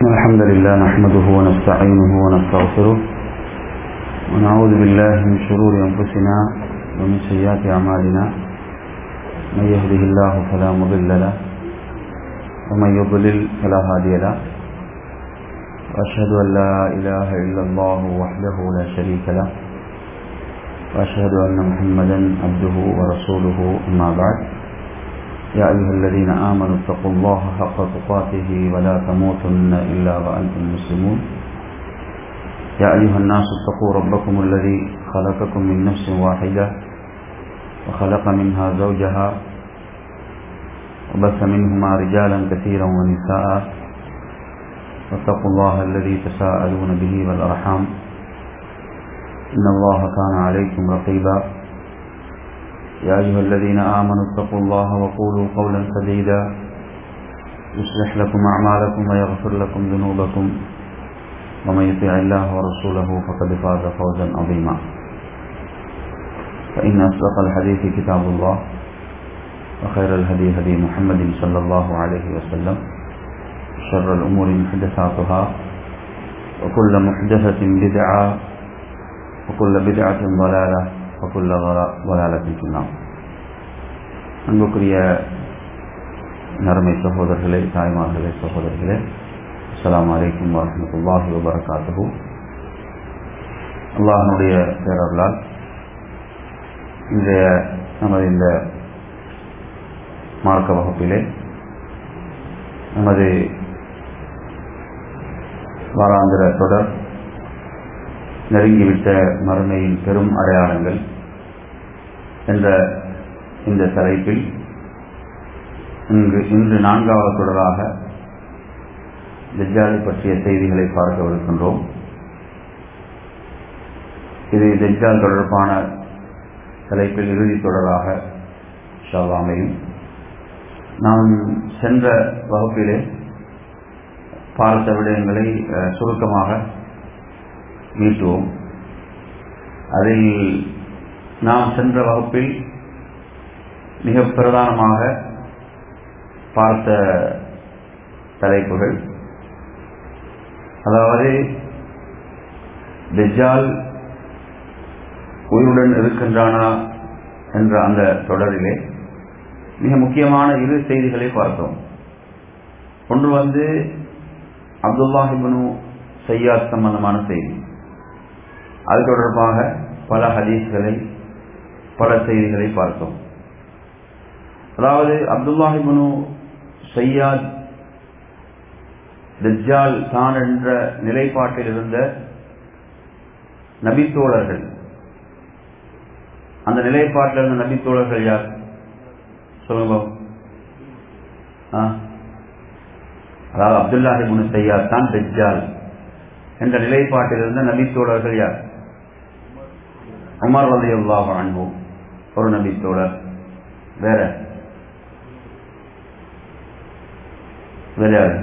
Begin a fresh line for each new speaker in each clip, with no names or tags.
الحمد لله نحمده ونستعينه ونستغفره ونعوذ بالله من شرور أنفسنا ومن سيئات أعمالنا من يهده الله فلا مضل له ومن يضلل فلا هادي له وأشهد أن لا إله إلا الله وحده لا شريك له وأشهد أن محمدا عبده ورسوله أما بعد يا أيها الذين آمنوا اتقوا الله حق تقاته ولا تموتن إلا وأنتم مسلمون يا أيها الناس اتقوا ربكم الذي خلقكم من نفس واحدة وخلق منها زوجها وبث منهما رجالا كثيرا ونساء واتقوا الله الذي تساءلون به والأرحام إن الله كان عليكم رقيبا يا أيها الذين آمنوا اتقوا الله وقولوا قولا سديدا يصلح لكم أعمالكم ويغفر لكم ذنوبكم ومن يطع الله ورسوله فقد فاز فوزا عظيما فإن أصدق الحديث كتاب الله وخير الهدي هدي محمد صلى الله عليه وسلم شر الأمور محدثاتها وكل محدثة بدعة وكل بدعة ضلالة وكل ضلالة في النار அன்புக்குரிய நரமை சகோதரர்களே தாய்மார்களே சகோதரர்களே அஸ்லாம் வலைக்கம் வரமத்துல்லாஹி வபரகாத்து அல்லாஹனுடைய பேரர்களால் இன்றைய நமது இந்த மார்க்க வகுப்பிலே நமது வாராந்திர தொடர் நெருங்கிவிட்ட மறுமையின் பெரும் அடையாளங்கள் என்ற இந்த தலைப்பில் இங்கு இன்று நான்காவது தொடராக தெஜ்ஜாலை பற்றிய செய்திகளை பார்க்கவிருக்கின்றோம் இது தெஜ்ஜால் தொடர்பான தலைப்பில் இறுதி தொடராக அமையும் நாம் சென்ற வகுப்பிலே பார்த்த விடயங்களை சுருக்கமாக மீட்டுவோம் அதில் நாம் சென்ற வகுப்பில் மிக பிரதானமாக பார்த்த தலைப்புகள் அதாவது தெஜால் உயிருடன் இருக்கின்றானா என்ற அந்த தொடரிலே மிக முக்கியமான இரு செய்திகளை பார்த்தோம் ஒன்று வந்து அப்துல்லாஹிபனு சையாத் சம்பந்தமான செய்தி அது தொடர்பாக பல ஹதீஸ்களை பல செய்திகளை பார்த்தோம் அதாவது அப்துல்லாஹிபனு சையாத் தஜ்ஜால் தான் என்ற நிலைப்பாட்டில் இருந்த நபித்தோழர்கள் அந்த நிலைப்பாட்டில் இருந்த நபித்தோழர்கள் யார் சொல்லுங்க அதாவது அப்துல்லாஹிபுனு சையாத் தான் தஜ்ஜால் என்ற நிலைப்பாட்டில் இருந்த நபித்தோழர்கள் யார் உமர் ரதி அல்லாஹ் அன்போம் ஒரு நபித்தோழர் வேற வேற யாரு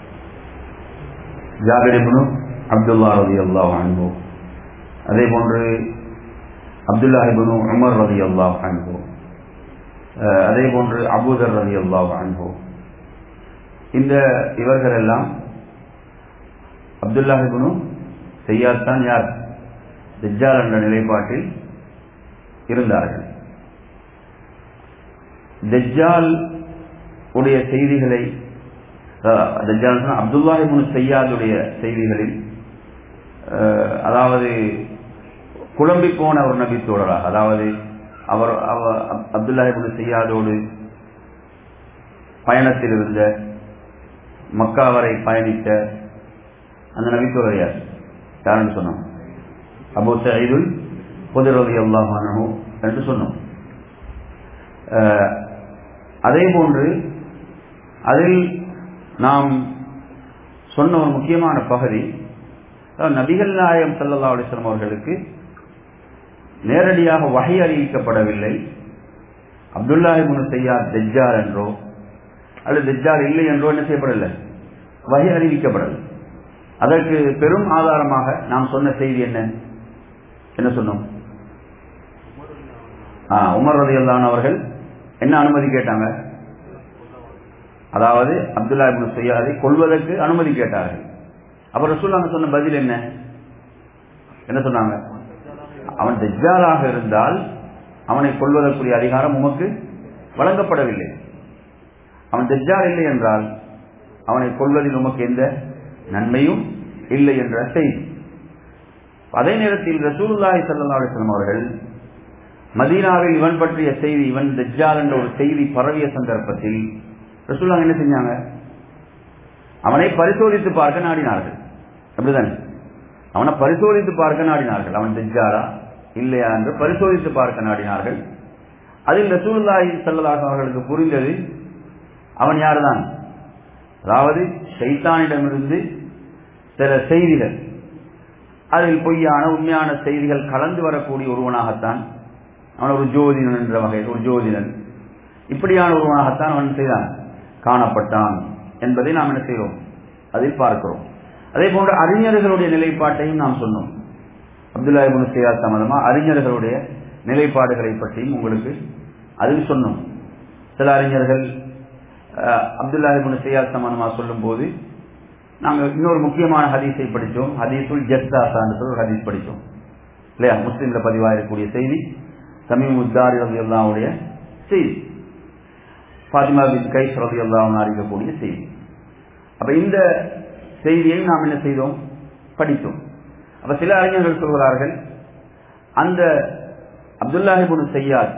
ஜாபிரிபுனு அப்துல்லா ரதி அல்லாஹ் அன்போம் அதே போன்று அப்துல்லாஹிபுனு உமர் ரதி அல்லாஹ் அன்போம் அதே போன்று அபூதர் ரதி அல்லாஹ் அன்போம் இந்த இவர்கள் எல்லாம் அப்துல்லாஹிபுனு செய்யாத்தான் யார் தெஜ்ஜால் என்ற நிலைப்பாட்டில் இருந்தார்கள் தெஜ்ஜால் உடைய செய்திகளை தெஜ்ஜால் அப்துல்லாஹிபுனு செய்யாதுடைய செய்திகளில் அதாவது குழம்பி போன ஒரு நபி தோழராக அதாவது அவர் அப்துல்லாஹிபுனு செய்யாதோடு பயணத்தில் இருந்த மக்கா வரை பயணித்த அந்த நபித்தோழர் யார் யாருன்னு சொன்னோம் அபு சயீதுல் பொதுரவி அல்லாஹானோ என்று சொன்னோம் அதே போன்று அதில் நாம் சொன்ன ஒரு முக்கியமான பகுதி நபிகள் நாயம் சல்லா அலிஸ்லாம் அவர்களுக்கு நேரடியாக வகை அறிவிக்கப்படவில்லை அப்துல்லாஹிபுன் செய்யார் தெஜ்ஜார் என்றோ அல்லது தெஜ்ஜார் இல்லை என்றோ என்ன செய்யப்படவில்லை வகை அறிவிக்கப்படவில்லை அதற்கு பெரும் ஆதாரமாக நாம் சொன்ன செய்தி என்ன என்ன சொன்னோம் உமர் ரதியல்லான் அவர்கள் என்ன அனுமதி கேட்டாங்க அதாவது அப்துல்லா இப்னு செய்யாதை கொள்வதற்கு அனுமதி கேட்டார்கள் அப்ப ரசூல்லாங்க சொன்ன பதில் என்ன என்ன சொன்னாங்க அவன் தெஜ்ஜாலாக இருந்தால் அவனை கொள்வதற்குரிய அதிகாரம் உமக்கு வழங்கப்படவில்லை அவன் தெஜ்ஜால் இல்லை என்றால் அவனை கொள்வதில் உமக்கு எந்த நன்மையும் இல்லை என்ற செய்தி அதே நேரத்தில் ரசூலுல்லாஹி ஸல்லல்லாஹு அலைஹி வஸல்லம் அவர்கள் மதீனாவில் இவன் பற்றிய செய்தி இவன் தெஜ்ஜால் என்ற ஒரு செய்தி பரவிய சந்தர்ப்பத்தில் ரசூலுல்லாஹ் என்ன செஞ்சாங்க அவனை பரிசோதித்து பார்க்க நாடினார்கள் அப்படிதானே அவனை பரிசோதித்து பார்க்க நாடினார்கள் அவன் தெஜ்ஜாரா இல்லையா என்று பரிசோதித்து பார்க்க நாடினார்கள் அதில் ரசூலுல்லாஹி ஸல்லல்லாஹு அவர்களுக்கு புரிந்தது அவன் யார்தான் அதாவது ஷைத்தானிடமிருந்து சில செய்திகள் அதில் பொய்யான உண்மையான செய்திகள் கலந்து வரக்கூடிய ஒருவனாகத்தான் அவன் ஒரு ஜோதிடன் என்ற வகையில் ஒரு ஜோதிடன் இப்படியான ஒருவனாகத்தான் அவன் செய்தான் காணப்பட்டான் என்பதை நாம் என்ன செய்கிறோம் அதில் பார்க்கிறோம் அதே போன்று அறிஞர்களுடைய நிலைப்பாட்டையும் நாம் சொன்னோம் அப்துல்லா இபுன் செய்யாத் சம்பந்தமா அறிஞர்களுடைய நிலைப்பாடுகளை பற்றியும் உங்களுக்கு அதில் சொன்னோம் சில அறிஞர்கள் அப்துல்லா இபுன் செய்யாத் சம்பந்தமா சொல்லும் போது நாங்கள் இன்னொரு முக்கியமான ஹதீஸை படித்தோம் ஹதீஸுல் ஜஸ்தாசான்னு சொல்லி ஒரு ஹதீஸ் படித்தோம் இல்லையா முஸ்லீம்ல பதிவாகக்கூடிய செய்தி சமீம் உத்தாரி ரவி அல்லாவுடைய செய்தி ஃபாத்திமா பின் கைஸ் ரவி அல்லாவும் அறிவிக்கக்கூடிய செய்தி அப்ப இந்த செய்தியை நாம் என்ன செய்தோம் படித்தோம் அப்ப சில அறிஞர்கள் சொல்கிறார்கள் அந்த அப்துல்லாஹிபுன் செய்யாத்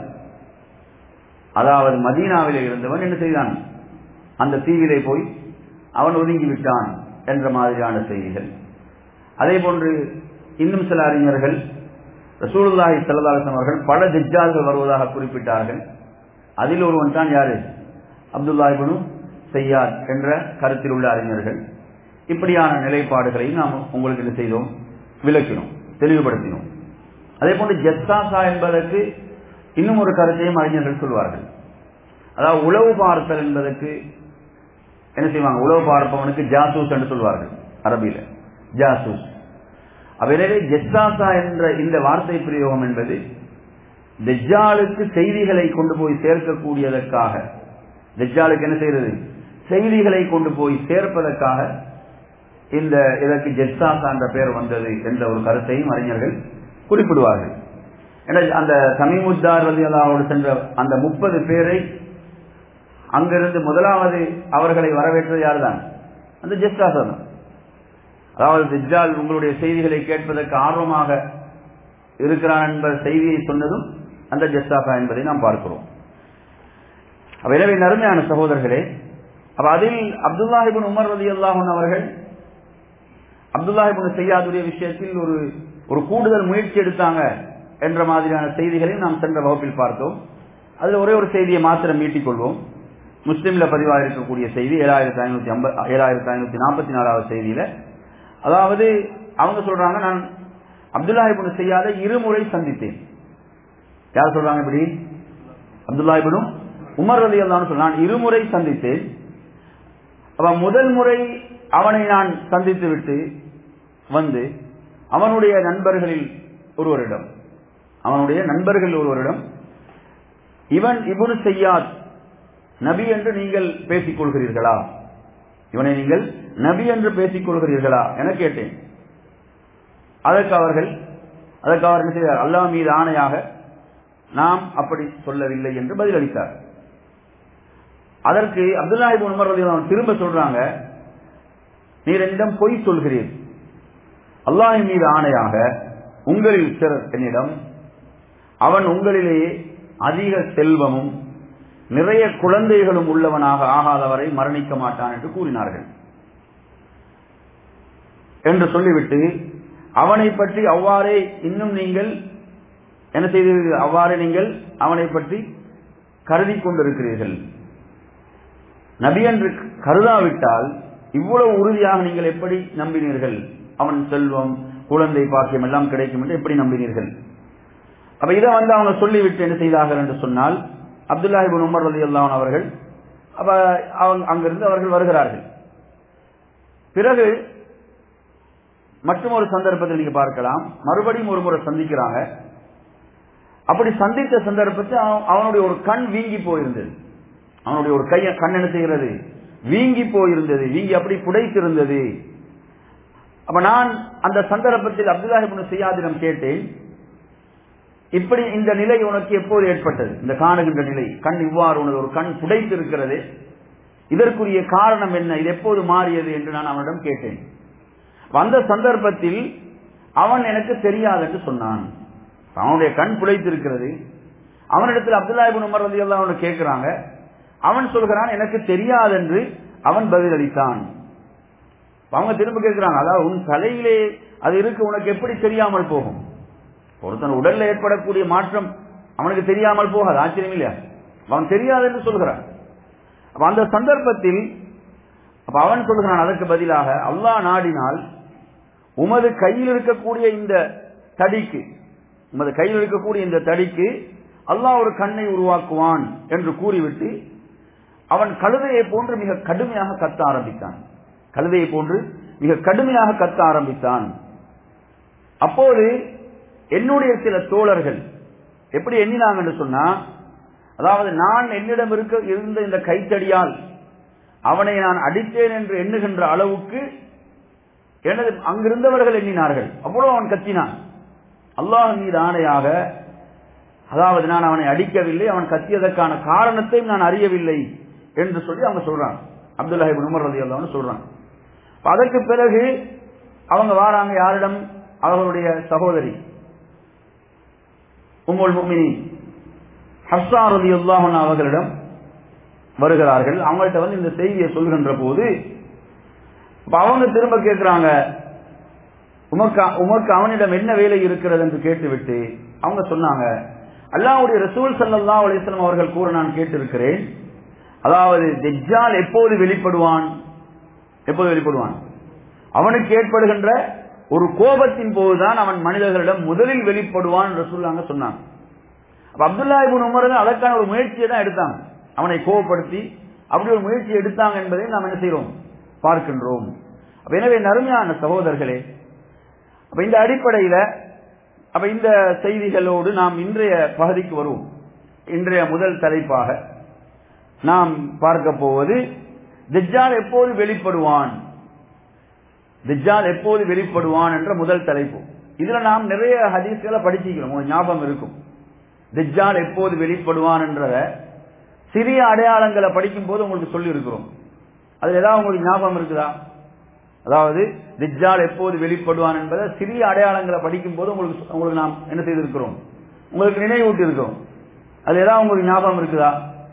அதாவது மதீனாவிலே இருந்தவன் என்ன செய்தான் அந்த தீவிலே போய் அவன் ஒதுங்கி விட்டான் என்ற மாதிரியான செய்திகள் அதே போன்று இன்னும் சில அறிஞர்கள் ரசூலுல்லாஹி சல்லாஹம் அவர்கள் பல திஜால்கள் வருவதாக குறிப்பிட்டார்கள் அதில் ஒருவன் தான் யாரு அப்துல்லாஹிபனு செய்யாத் என்ற கருத்தில் உள்ள அறிஞர்கள் இப்படியான நிலைப்பாடுகளை நாம் உங்களுக்கு என்ன செய்தோம் விளக்கினோம் தெளிவுபடுத்தினோம் அதே போன்று ஜெஸ்தாசா என்பதற்கு இன்னும் ஒரு கருத்தையும் அறிஞர்கள் சொல்வார்கள் அதாவது உளவு பார்த்தல் என்பதற்கு என்ன செய்வாங்க உளவு பார்ப்பவனுக்கு ஜாசூஸ் என்று சொல்வார்கள் அரபியில ஜாசூஸ் எனவே ஜெஸ்தாசா என்ற இந்த வார்த்தை பிரயோகம் என்பது தெஜ்ஜாலுக்கு செய்திகளை கொண்டு போய் சேர்க்கக்கூடியதற்காக தெஜ்ஜாலுக்கு என்ன செய்யறது செய்திகளை கொண்டு போய் சேர்ப்பதற்காக இந்த இதற்கு ஜெஸ்தாசா என்ற பெயர் வந்தது என்ற ஒரு கருத்தையும் அறிஞர்கள் குறிப்பிடுவார்கள் அந்த சமீமுத்தார் ரலியல்லாவோடு சென்ற அந்த முப்பது பேரை அங்கிருந்து முதலாவது அவர்களை வரவேற்றது யார்தான் அந்த ஜெஸ்தாசா தான் அதாவது திஜால் உங்களுடைய செய்திகளை கேட்பதற்கு ஆர்வமாக இருக்கிறான் என்ப செய்தியை சொன்னதும் அந்த ஜெஸ்தாசா என்பதை நாம் பார்க்கிறோம் எனவே நறுமையான சகோதரர்களே அப்ப அதில் அப்துல்லாஹிபின் உமர் ரதி அல்லாஹன் அவர்கள் அப்துல்லாஹிபின் செய்யாதுடைய விஷயத்தில் ஒரு ஒரு கூடுதல் முயற்சி எடுத்தாங்க என்ற மாதிரியான செய்திகளை நாம் சென்ற வகுப்பில் பார்த்தோம் அதில் ஒரே ஒரு செய்தியை மாத்திரம் மீட்டிக் கொள்வோம் முஸ்லீம்ல பதிவாக இருக்கக்கூடிய செய்தி ஏழாயிரத்தி ஐநூத்தி ஐம்பது ஏழாயிரத்தி ஐநூத்தி நாற்பத்தி நாலாவது செய்தியில அதாவது அவங்க சொல்றாங்க நான் அப்துல்லாஹிபின் செய்யாத இருமுறை சந்தித்தேன் யார் சொல்றாங்க இப்படி அப்துல்லாஹிபினும் உமர் அலி அல்லான்னு சொல்ல நான் இருமுறை சந்தித்தேன் அவன் முதல் முறை அவனை நான் சந்தித்து விட்டு வந்து அவனுடைய நண்பர்களில் ஒருவரிடம் அவனுடைய நண்பர்கள் ஒருவரிடம் இவன் இபுனு செய்யாத் நபி என்று நீங்கள் பேசிக் கொள்கிறீர்களா இவனை நீங்கள் நபி என்று பேசிக் கொள்கிறீர்களா என கேட்டேன் அதற்கு அவர்கள் அதற்கு அவர் என்ன செய்தார் அல்லாஹ் மீது ஆணையாக நாம் அப்படி சொல்லவில்லை என்று பதிலளித்தார் அதற்கு அப்துல்லாஹிப் உமர் ரதி திரும்ப சொல்றாங்க நீர் என்னிடம் பொய் சொல்கிறீர் அல்லாஹின் மீது ஆணையாக உங்களில் சிலர் என்னிடம் அவன் உங்களிலேயே அதிக செல்வமும் நிறைய குழந்தைகளும் உள்ளவனாக ஆகாதவரை மரணிக்க மாட்டான் என்று கூறினார்கள் என்று சொல்லிவிட்டு அவனை பற்றி அவ்வாறே இன்னும் நீங்கள் என்ன செய்தீர்கள் அவ்வாறே நீங்கள் அவனை பற்றி கருதி கொண்டிருக்கிறீர்கள் நபி என்று கருதாவிட்டால் இவ்வளவு உறுதியாக நீங்கள் எப்படி நம்பினீர்கள் அவன் செல்வம் குழந்தை பாக்கியம் எல்லாம் கிடைக்கும் என்று எப்படி நம்பினீர்கள் அப்ப இதை வந்து அவங்க சொல்லிவிட்டு என்ன செய்தார்கள் என்று சொன்னால் அப்துல்லாஹிபின் உமர் அலி அல்லான் அவர்கள் அப்ப அவங்க அங்கிருந்து அவர்கள் வருகிறார்கள் பிறகு மற்றும் ஒரு சந்தர்ப்பத்தில் நீங்க பார்க்கலாம் மறுபடியும் ஒரு முறை சந்திக்கிறாங்க அப்படி சந்தித்த சந்தர்ப்பத்தில் அவனுடைய ஒரு கண் வீங்கி போயிருந்தது அவனுடைய ஒரு கைய கண் என்ன செய்கிறது வீங்கி போயிருந்தது வீங்கி அப்படி புடைத்திருந்தது அப்ப நான் அந்த சந்தர்ப்பத்தில் அப்துல்லாஹிபின் செய்யாதிடம் கேட்டேன் இப்படி இந்த நிலை உனக்கு எப்போது ஏற்பட்டது இந்த காணுகின்ற நிலை கண் இவ்வாறு உனது ஒரு கண் புடைத்திருக்கிறது இதற்குரிய காரணம் என்ன இது எப்போது மாறியது என்று நான் அவனிடம் கேட்டேன் அந்த சந்தர்ப்பத்தில் அவன் எனக்கு தெரியாது என்று சொன்னான் அவனுடைய கண் புடைத்திருக்கிறது அவனிடத்தில் அப்துல்லாஹிபின் உமர் ரதி எல்லாம் கேட்கிறாங்க அவன் சொல்கிறான் எனக்கு தெரியாது என்று அவன் பதிலளித்தான் அவங்க திரும்ப கேட்கிறாங்க அதாவது உன் தலையிலே அது இருக்கு உனக்கு எப்படி தெரியாமல் போகும் ஒருத்தன் உடல்ல ஏற்படக்கூடிய மாற்றம் அவனுக்கு தெரியாமல் போகாது ஆச்சரியம் இல்லையா அவன் தெரியாது என்று சொல்கிறான் அப்ப அந்த சந்தர்ப்பத்தில் அப்ப அவன் சொல்கிறான் அதற்கு பதிலாக அல்லாஹ் நாடினால் உமது கையில் இருக்கக்கூடிய இந்த தடிக்கு உமது கையில் இருக்கக்கூடிய இந்த தடிக்கு அல்லாஹ் ஒரு கண்ணை உருவாக்குவான் என்று கூறிவிட்டு அவன் கழுதையை போன்று மிக கடுமையாக கத்த ஆரம்பித்தான் கழுதையை போன்று மிக கடுமையாக கத்த ஆரம்பித்தான் அப்போது என்னுடைய சில தோழர்கள் எப்படி எண்ணினாங்க என்று சொன்னா அதாவது நான் என்னிடம் இருக்க இருந்த இந்த கைத்தடியால் அவனை நான் அடித்தேன் என்று எண்ணுகின்ற அளவுக்கு எனது அங்கிருந்தவர்கள் எண்ணினார்கள் அவ்வளவு அவன் கத்தினான் அல்லாஹ் மீது ஆணையாக அதாவது நான் அவனை அடிக்கவில்லை அவன் கத்தியதற்கான காரணத்தையும் நான் அறியவில்லை என்று சொல்லி அவங்க சொல்றாங்க அப்துல்லாஹிபின் உமர் ரதி அல்லான்னு சொல்றாங்க அதற்கு பிறகு அவங்க வாராங்க யாரிடம் அவர்களுடைய சகோதரி உம்முல் முமினி ஹப்சா ரதி அல்லாஹன் அவர்களிடம் வருகிறார்கள் அவங்கள்ட்ட வந்து இந்த செய்தியை சொல்கின்ற போது அவங்க திரும்ப கேட்கிறாங்க உமக்கு உமக்கு அவனிடம் என்ன வேலை இருக்கிறது என்று கேட்டுவிட்டு அவங்க சொன்னாங்க அல்லாவுடைய ரசூல் சல்லா அலிஸ்லாம் அவர்கள் கூற நான் கேட்டிருக்கிறேன் அதாவது தெஜ்ஜால் எப்போது வெளிப்படுவான் எப்போது வெளிப்படுவான் அவனுக்கு ஏற்படுகின்ற ஒரு கோபத்தின் போதுதான் அவன் மனிதர்களிடம் முதலில் வெளிப்படுவான் என்று சொல்லாங்க சொன்னாங்க அப்ப அப்துல்லா இபுன் உமர் அதற்கான ஒரு முயற்சியை தான் எடுத்தாங்க அவனை கோபப்படுத்தி அப்படி ஒரு முயற்சி எடுத்தாங்க என்பதை நாம் என்ன செய்யறோம் பார்க்கின்றோம் அப்ப எனவே நறுமையான சகோதரர்களே அப்ப இந்த அடிப்படையில அப்ப இந்த செய்திகளோடு நாம் இன்றைய பகுதிக்கு வருவோம் இன்றைய முதல் தலைப்பாக நாம் பார்க்க போவது திஜால் எப்போது வெளிப்படுவான் திஜால் எப்போது வெளிப்படுவான் என்ற முதல் தலைப்பு இதுல நாம் நிறைய ஹதீஸ்களை படிச்சிக்கிறோம் உங்களுக்கு ஞாபகம் இருக்கும் திஜால் எப்போது வெளிப்படுவான் என்ற சிறிய அடையாளங்களை படிக்கும் போது உங்களுக்கு சொல்லி இருக்கிறோம் அதுல ஏதாவது உங்களுக்கு ஞாபகம் இருக்குதா அதாவது திஜால் எப்போது வெளிப்படுவான் என்பதை சிறிய அடையாளங்களை படிக்கும் போது உங்களுக்கு உங்களுக்கு நாம் என்ன செய்திருக்கிறோம் உங்களுக்கு நினைவூட்டி இருக்கிறோம் அது ஏதாவது உங்களுக்கு ஞாபகம் இருக்குதா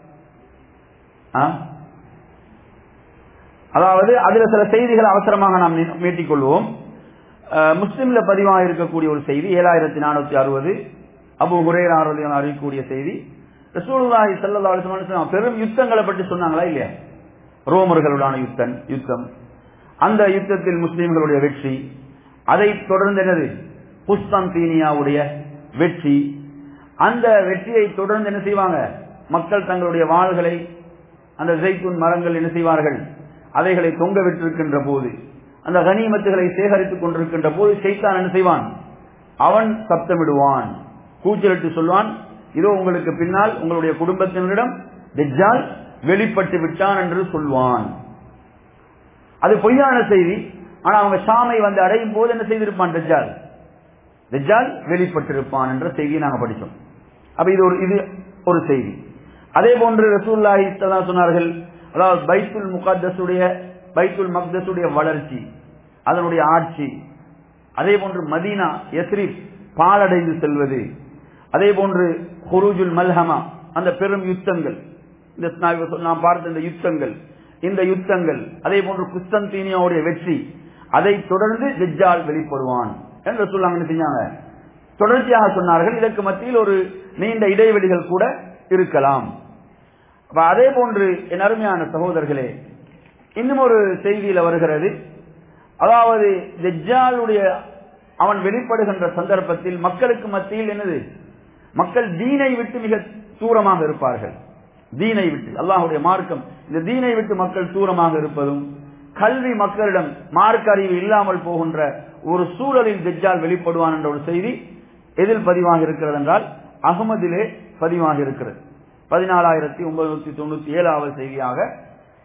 அதாவது அதுல சில செய்திகள் அவசரமாக நாம் மீட்டிக் கொள்வோம் முஸ்லிம்ல பதிவாக இருக்கக்கூடிய ஒரு செய்தி ஏழாயிரத்தி நானூத்தி அறுபது அபு ஹுரேர் அறியக்கூடிய செய்தி ரசூலுல்லாஹி ஸல்லல்லாஹு அலைஹி வஸல்லம் பெரும் யுத்தங்களை பற்றி சொன்னாங்களா இல்லையா ரோமர்களுடான யுத்தம் யுத்தம் அந்த யுத்தத்தில் முஸ்லிம்களுடைய வெற்றி அதை தொடர்ந்து என்னது புஸ்தந்தீனியாவுடைய வெற்றி அந்த வெற்றியை தொடர்ந்து என்ன செய்வாங்க மக்கள் தங்களுடைய வாள்களை அந்த ஜெய்தூன் மரங்கள் என்ன செய்வார்கள் அவைகளை தொங்க விட்டிருக்கின்ற போது அந்த கனிமத்துகளை சேகரித்துக் கொண்டிருக்கின்ற போது செய்தான் என்ன செய்வான் அவன் சப்தமிடுவான் கூச்சலிட்டு சொல்வான் இதோ உங்களுக்கு பின்னால் உங்களுடைய குடும்பத்தினரிடம் தெஜால் வெளிப்பட்டு விட்டான் என்று சொல்வான் அது பொய்யான செய்தி ஆனா அவங்க ஷாமை வந்து அடையும் போது என்ன செய்திருப்பான் தெஜால் தெஜால் வெளிப்பட்டிருப்பான் என்ற செய்தியை நாங்க படிச்சோம் அப்ப இது ஒரு இது ஒரு செய்தி அதே போன்று ரசூல்லாஹி சொன்னார்கள் அதாவது பைத்துல் முகத்தசுடைய பைத்துல் மக்தசுடைய வளர்ச்சி அதனுடைய ஆட்சி அதே போன்று மதீனா எஸ்ரிப் பாலடைந்து செல்வது அதே போன்று ஹுரூஜுல் மல்ஹமா அந்த பெரும் யுத்தங்கள் இந்த நாம் பார்த்த இந்த யுத்தங்கள் இந்த யுத்தங்கள் அதே போன்று குஸ்தந்தீனியாவுடைய வெற்றி அதை தொடர்ந்து ஜிஜால் வெளிப்படுவான் என்று சொல்லாங்க செஞ்சாங்க தொடர்ச்சியாக சொன்னார்கள் இதற்கு மத்தியில் ஒரு நீண்ட இடைவெளிகள் கூட இருக்கலாம் அதே போன்று என் அருமையான சகோதரர்களே இன்னும் ஒரு செய்தியில வருகிறது அதாவது ஜெஜாலுடைய அவன் வெளிப்படுகின்ற சந்தர்ப்பத்தில் மக்களுக்கு மத்தியில் என்னது மக்கள் தீனை விட்டு மிக தூரமாக இருப்பார்கள் தீனை விட்டு அல்லாஹுடைய மார்க்கம் இந்த தீனை விட்டு மக்கள் தூரமாக இருப்பதும் கல்வி மக்களிடம் மார்க்க அறிவு இல்லாமல் போகின்ற ஒரு சூழலில் ஜெஜால் வெளிப்படுவான் என்ற ஒரு செய்தி எதில் பதிவாக இருக்கிறது என்றால் அகமதிலே பதிவாக இருக்கிறது பதினாலாயிரத்தி ஒன்பது தொண்ணூத்தி ஏழாவது செய்தியாக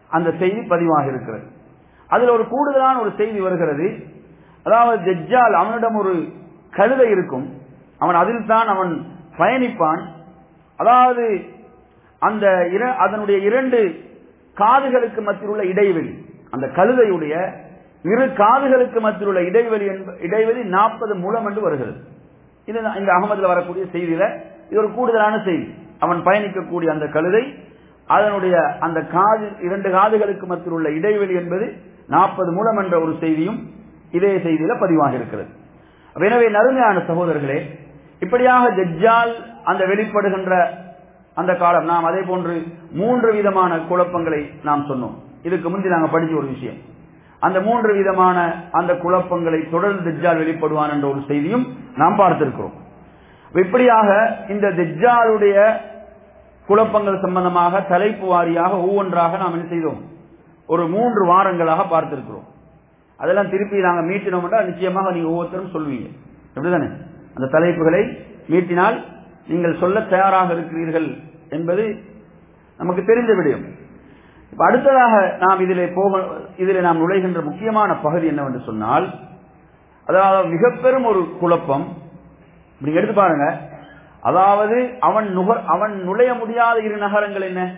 அந்த செய்தி பதிவாக இருக்கிறது அதுல ஒரு கூடுதலான ஒரு செய்தி வருகிறது அதாவது தெஜ்ஜால் அவனிடம் ஒரு கழுதை இருக்கும் அவன் அதில் தான் அவன் பயணிப்பான் அதாவது அந்த அதனுடைய இரண்டு காதுகளுக்கு மத்தியில் உள்ள இடைவெளி அந்த கழுதையுடைய இரு காதுகளுக்கு மத்தியில் உள்ள இடைவெளி இடைவெளி நாற்பது மூலம் என்று வருகிறது இது இந்த அகமதுல வரக்கூடிய செய்தியில இது ஒரு கூடுதலான செய்தி அவன் பயணிக்கக்கூடிய அந்த கழுதை அதனுடைய அந்த காது இரண்டு காதுகளுக்கு மத்தியில் உள்ள இடைவெளி என்பது நாற்பது மூலம் என்ற ஒரு செய்தியும் இதே செய்தியில பதிவாக இருக்கிறது எனவே நறுமையான சகோதரர்களே இப்படியாக ஜெஜ்ஜால் அந்த வெளிப்படுகின்ற அந்த காலம் நாம் அதே போன்று மூன்று விதமான குழப்பங்களை நாம் சொன்னோம் இதுக்கு முந்தி நாங்கள் படிச்ச ஒரு விஷயம் அந்த மூன்று விதமான அந்த குழப்பங்களை தொடர்ந்து தெஜ்ஜால் வெளிப்படுவான் என்ற ஒரு செய்தியும் நாம் பார்த்திருக்கிறோம் இப்படியாக இந்த தெஜ்ஜாலுடைய குழப்பங்கள் சம்பந்தமாக தலைப்பு வாரியாக ஒவ்வொன்றாக நாம் என்ன செய்தோம் ஒரு மூன்று வாரங்களாக பார்த்திருக்கிறோம் அதெல்லாம் திருப்பி நாங்க மீட்டினோம் நிச்சயமாக நீங்க ஒவ்வொருத்தரும் சொல்வீங்க எப்படிதானே அந்த தலைப்புகளை மீட்டினால் நீங்கள் சொல்ல தயாராக இருக்கிறீர்கள் என்பது நமக்கு தெரிந்த விடயம் இப்ப அடுத்ததாக நாம் இதிலே போக இதிலே நாம் நுழைகின்ற முக்கியமான பகுதி என்னவென்று சொன்னால் அதாவது மிக பெரும் ஒரு குழப்பம் இப்படி எடுத்து பாருங்க அதாவது அவன் நுகர் அவன் நுழைய முடியாத இரு நகரங்கள் என்ன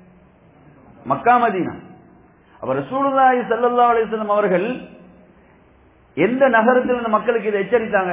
மக்கா மதீனா அவர் ரசூலுல்லாஹி ஸல்லல்லாஹு அலைஹி வஸல்லம் அவர்கள் எந்த நகரத்தில் இந்த மக்களுக்கு இதை எச்சரித்தாங்க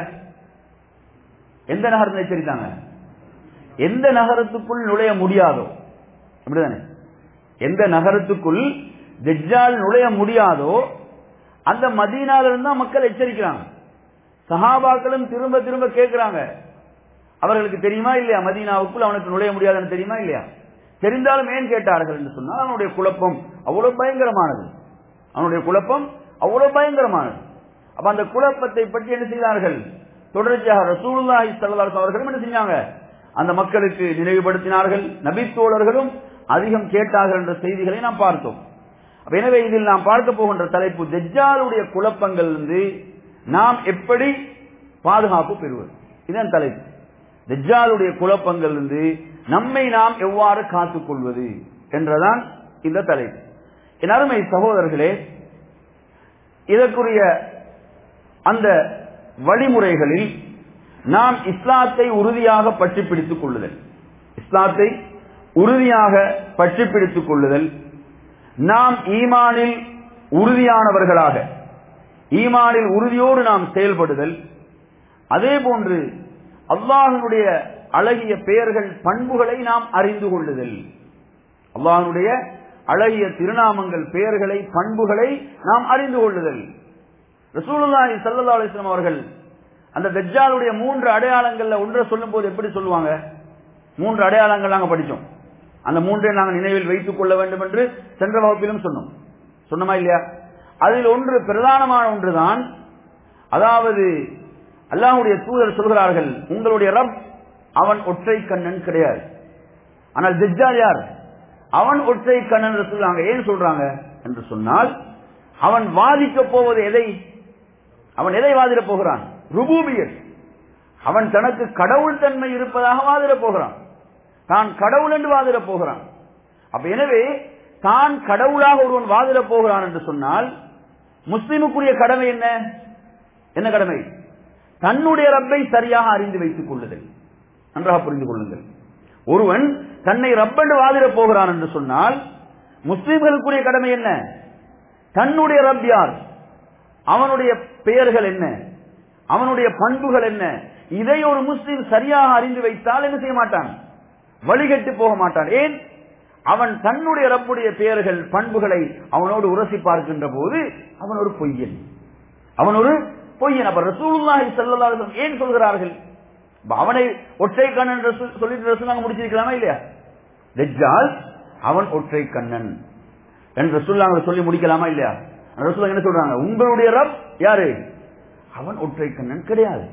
எந்த நகரத்தில் எச்சரித்தாங்க எந்த நகரத்துக்குள் நுழைய முடியாதோ அப்படிதானே எந்த நகரத்துக்குள் தெஜ்ஜால் நுழைய முடியாதோ அந்த மதீனால இருந்தா மக்கள் எச்சரிக்கிறாங்க சஹாபாக்களும் திரும்ப திரும்ப கேட்கிறாங்க அவர்களுக்கு தெரியுமா இல்லையா மதீனாவுக்குள் அவனுக்கு நுழைய முடியாதுன்னு தெரியுமா இல்லையா தெரிந்தாலும் ஏன் கேட்டார்கள் என்று சொன்னால் அவனுடைய குழப்பம் அவ்வளவு பயங்கரமானது அவனுடைய குழப்பம் அவ்வளவு பயங்கரமானது அப்ப அந்த குழப்பத்தை பற்றி என்ன செய்தார்கள் தொடர்ச்சியாக ரசூலுல்லாஹி ஸல்லல்லாஹு அவர்களும் என்ன செஞ்சாங்க அந்த மக்களுக்கு நினைவுபடுத்தினார்கள் நபித்தோழர்களும் அதிகம் கேட்டார்கள் என்ற செய்திகளை நாம் பார்த்தோம் எனவே இதில் நாம் பார்க்க போகின்ற தலைப்பு தெஜ்ஜாலுடைய குழப்பங்கள் இருந்து நாம் எப்படி பாதுகாப்பு பெறுவது இதன் தலைப்பு தெஜ்ஜாலுடைய குழப்பங்கள் இருந்து நம்மை நாம் எவ்வாறு காத்துக் கொள்வது என்றதான் இந்த தலைப்பு என் அருமை சகோதரர்களே இதற்குரிய அந்த வழிமுறைகளில் நாம் இஸ்லாத்தை உறுதியாக பற்றி பிடித்துக் கொள்ளுதல் இஸ்லாத்தை உறுதியாக பற்றி பிடித்துக் கொள்ளுதல் நாம் ஈமானில் உறுதியானவர்களாக ஈமானில் உறுதியோடு நாம் செயல்படுதல் அதே போன்று அல்லாஹனுடைய அழகிய பெயர்கள் பண்புகளை நாம் அறிந்து கொள்ளுதல் அல்லாஹனுடைய அழகிய திருநாமங்கள் பெயர்களை பண்புகளை நாம் அறிந்து கொள்ளுதல் ரசூலுல்லாஹி ஸல்லல்லாஹு அலைஹி வஸல்லம் அவர்கள் அந்த தஜ்ஜாலுடைய மூன்று அடையாளங்கள்ல ஒன்றை சொல்லும் போது எப்படி சொல்லுவாங்க மூன்று அடையாளங்கள் நாங்க படிச்சோம் அந்த மூன்றை நாங்கள் நினைவில் வைத்துக் கொள்ள வேண்டும் என்று சென்ற வகுப்பிலும் சொன்னோம் சொன்னமா இல்லையா அதில் ஒன்று பிரதானமான ஒன்றுதான் அதாவது அல்லாஹுடைய தூதர் சொல்கிறார்கள் உங்களுடைய ரப் அவன் ஒற்றை கண்ணன் கிடையாது ஆனால் தஜ்ஜால் யார் அவன் ஒற்றை கண்ணன் என்று சொல்றாங்க ஏன் சொல்றாங்க என்று சொன்னால் அவன் வாதிக்க போவது எதை அவன் எதை வாதிட போகிறான் ருபூபியத் அவன் தனக்கு கடவுள் தன்மை இருப்பதாக வாதிட போகிறான் தான் கடவுள் என்று வாதிட போகிறான் அப்ப எனவே தான் கடவுளாக ஒருவன் வாதிட போகிறான் என்று சொன்னால் முஸ்லிமுக்குரிய கடமை என்ன என்ன கடமை தன்னுடைய ரப்பை சரியாக அறிந்து வைத்துக் கொள்ளுதல் நன்றாக புரிந்து கொள்ளுங்கள் ஒருவன் தன்னை ரப்பென்று வாதிட போகிறான் என்று சொன்னால் முஸ்லிம்களுக்குரிய கடமை என்ன தன்னுடைய ரப் யார் அவனுடைய பெயர்கள் என்ன அவனுடைய பண்புகள் என்ன இதை ஒரு முஸ்லிம் சரியாக அறிந்து வைத்தால் என்ன செய்ய மாட்டான் வழிகட்டு போக மாட்டான் ஏன் அவன் தன்னுடைய ரப்புடைய பெயர்கள் பண்புகளை அவனோடு உரசி பார்க்கின்ற போது அவன் ஒரு பொய்யன் அவன் ஒரு பொய்யன் அப்ப ரசூலுல்லாஹி ஸல்லல்லாஹு அலைஹி வஸல்லம் ஏன் சொல்கிறார்கள் அவனை ஒற்றை கண்ணன் சொல்லிட்டு ரசூலாங்க முடிச்சிருக்கலாமா இல்லையா தஜ்ஜால் அவன் ஒற்றை கண்ணன் என்று ரசூல்லாங்க சொல்லி முடிக்கலாமா இல்லையா ரசூலாங்க என்ன சொல்றாங்க உங்களுடைய ரப் யாரு அவன் ஒற்றை கண்ணன் கிடையாது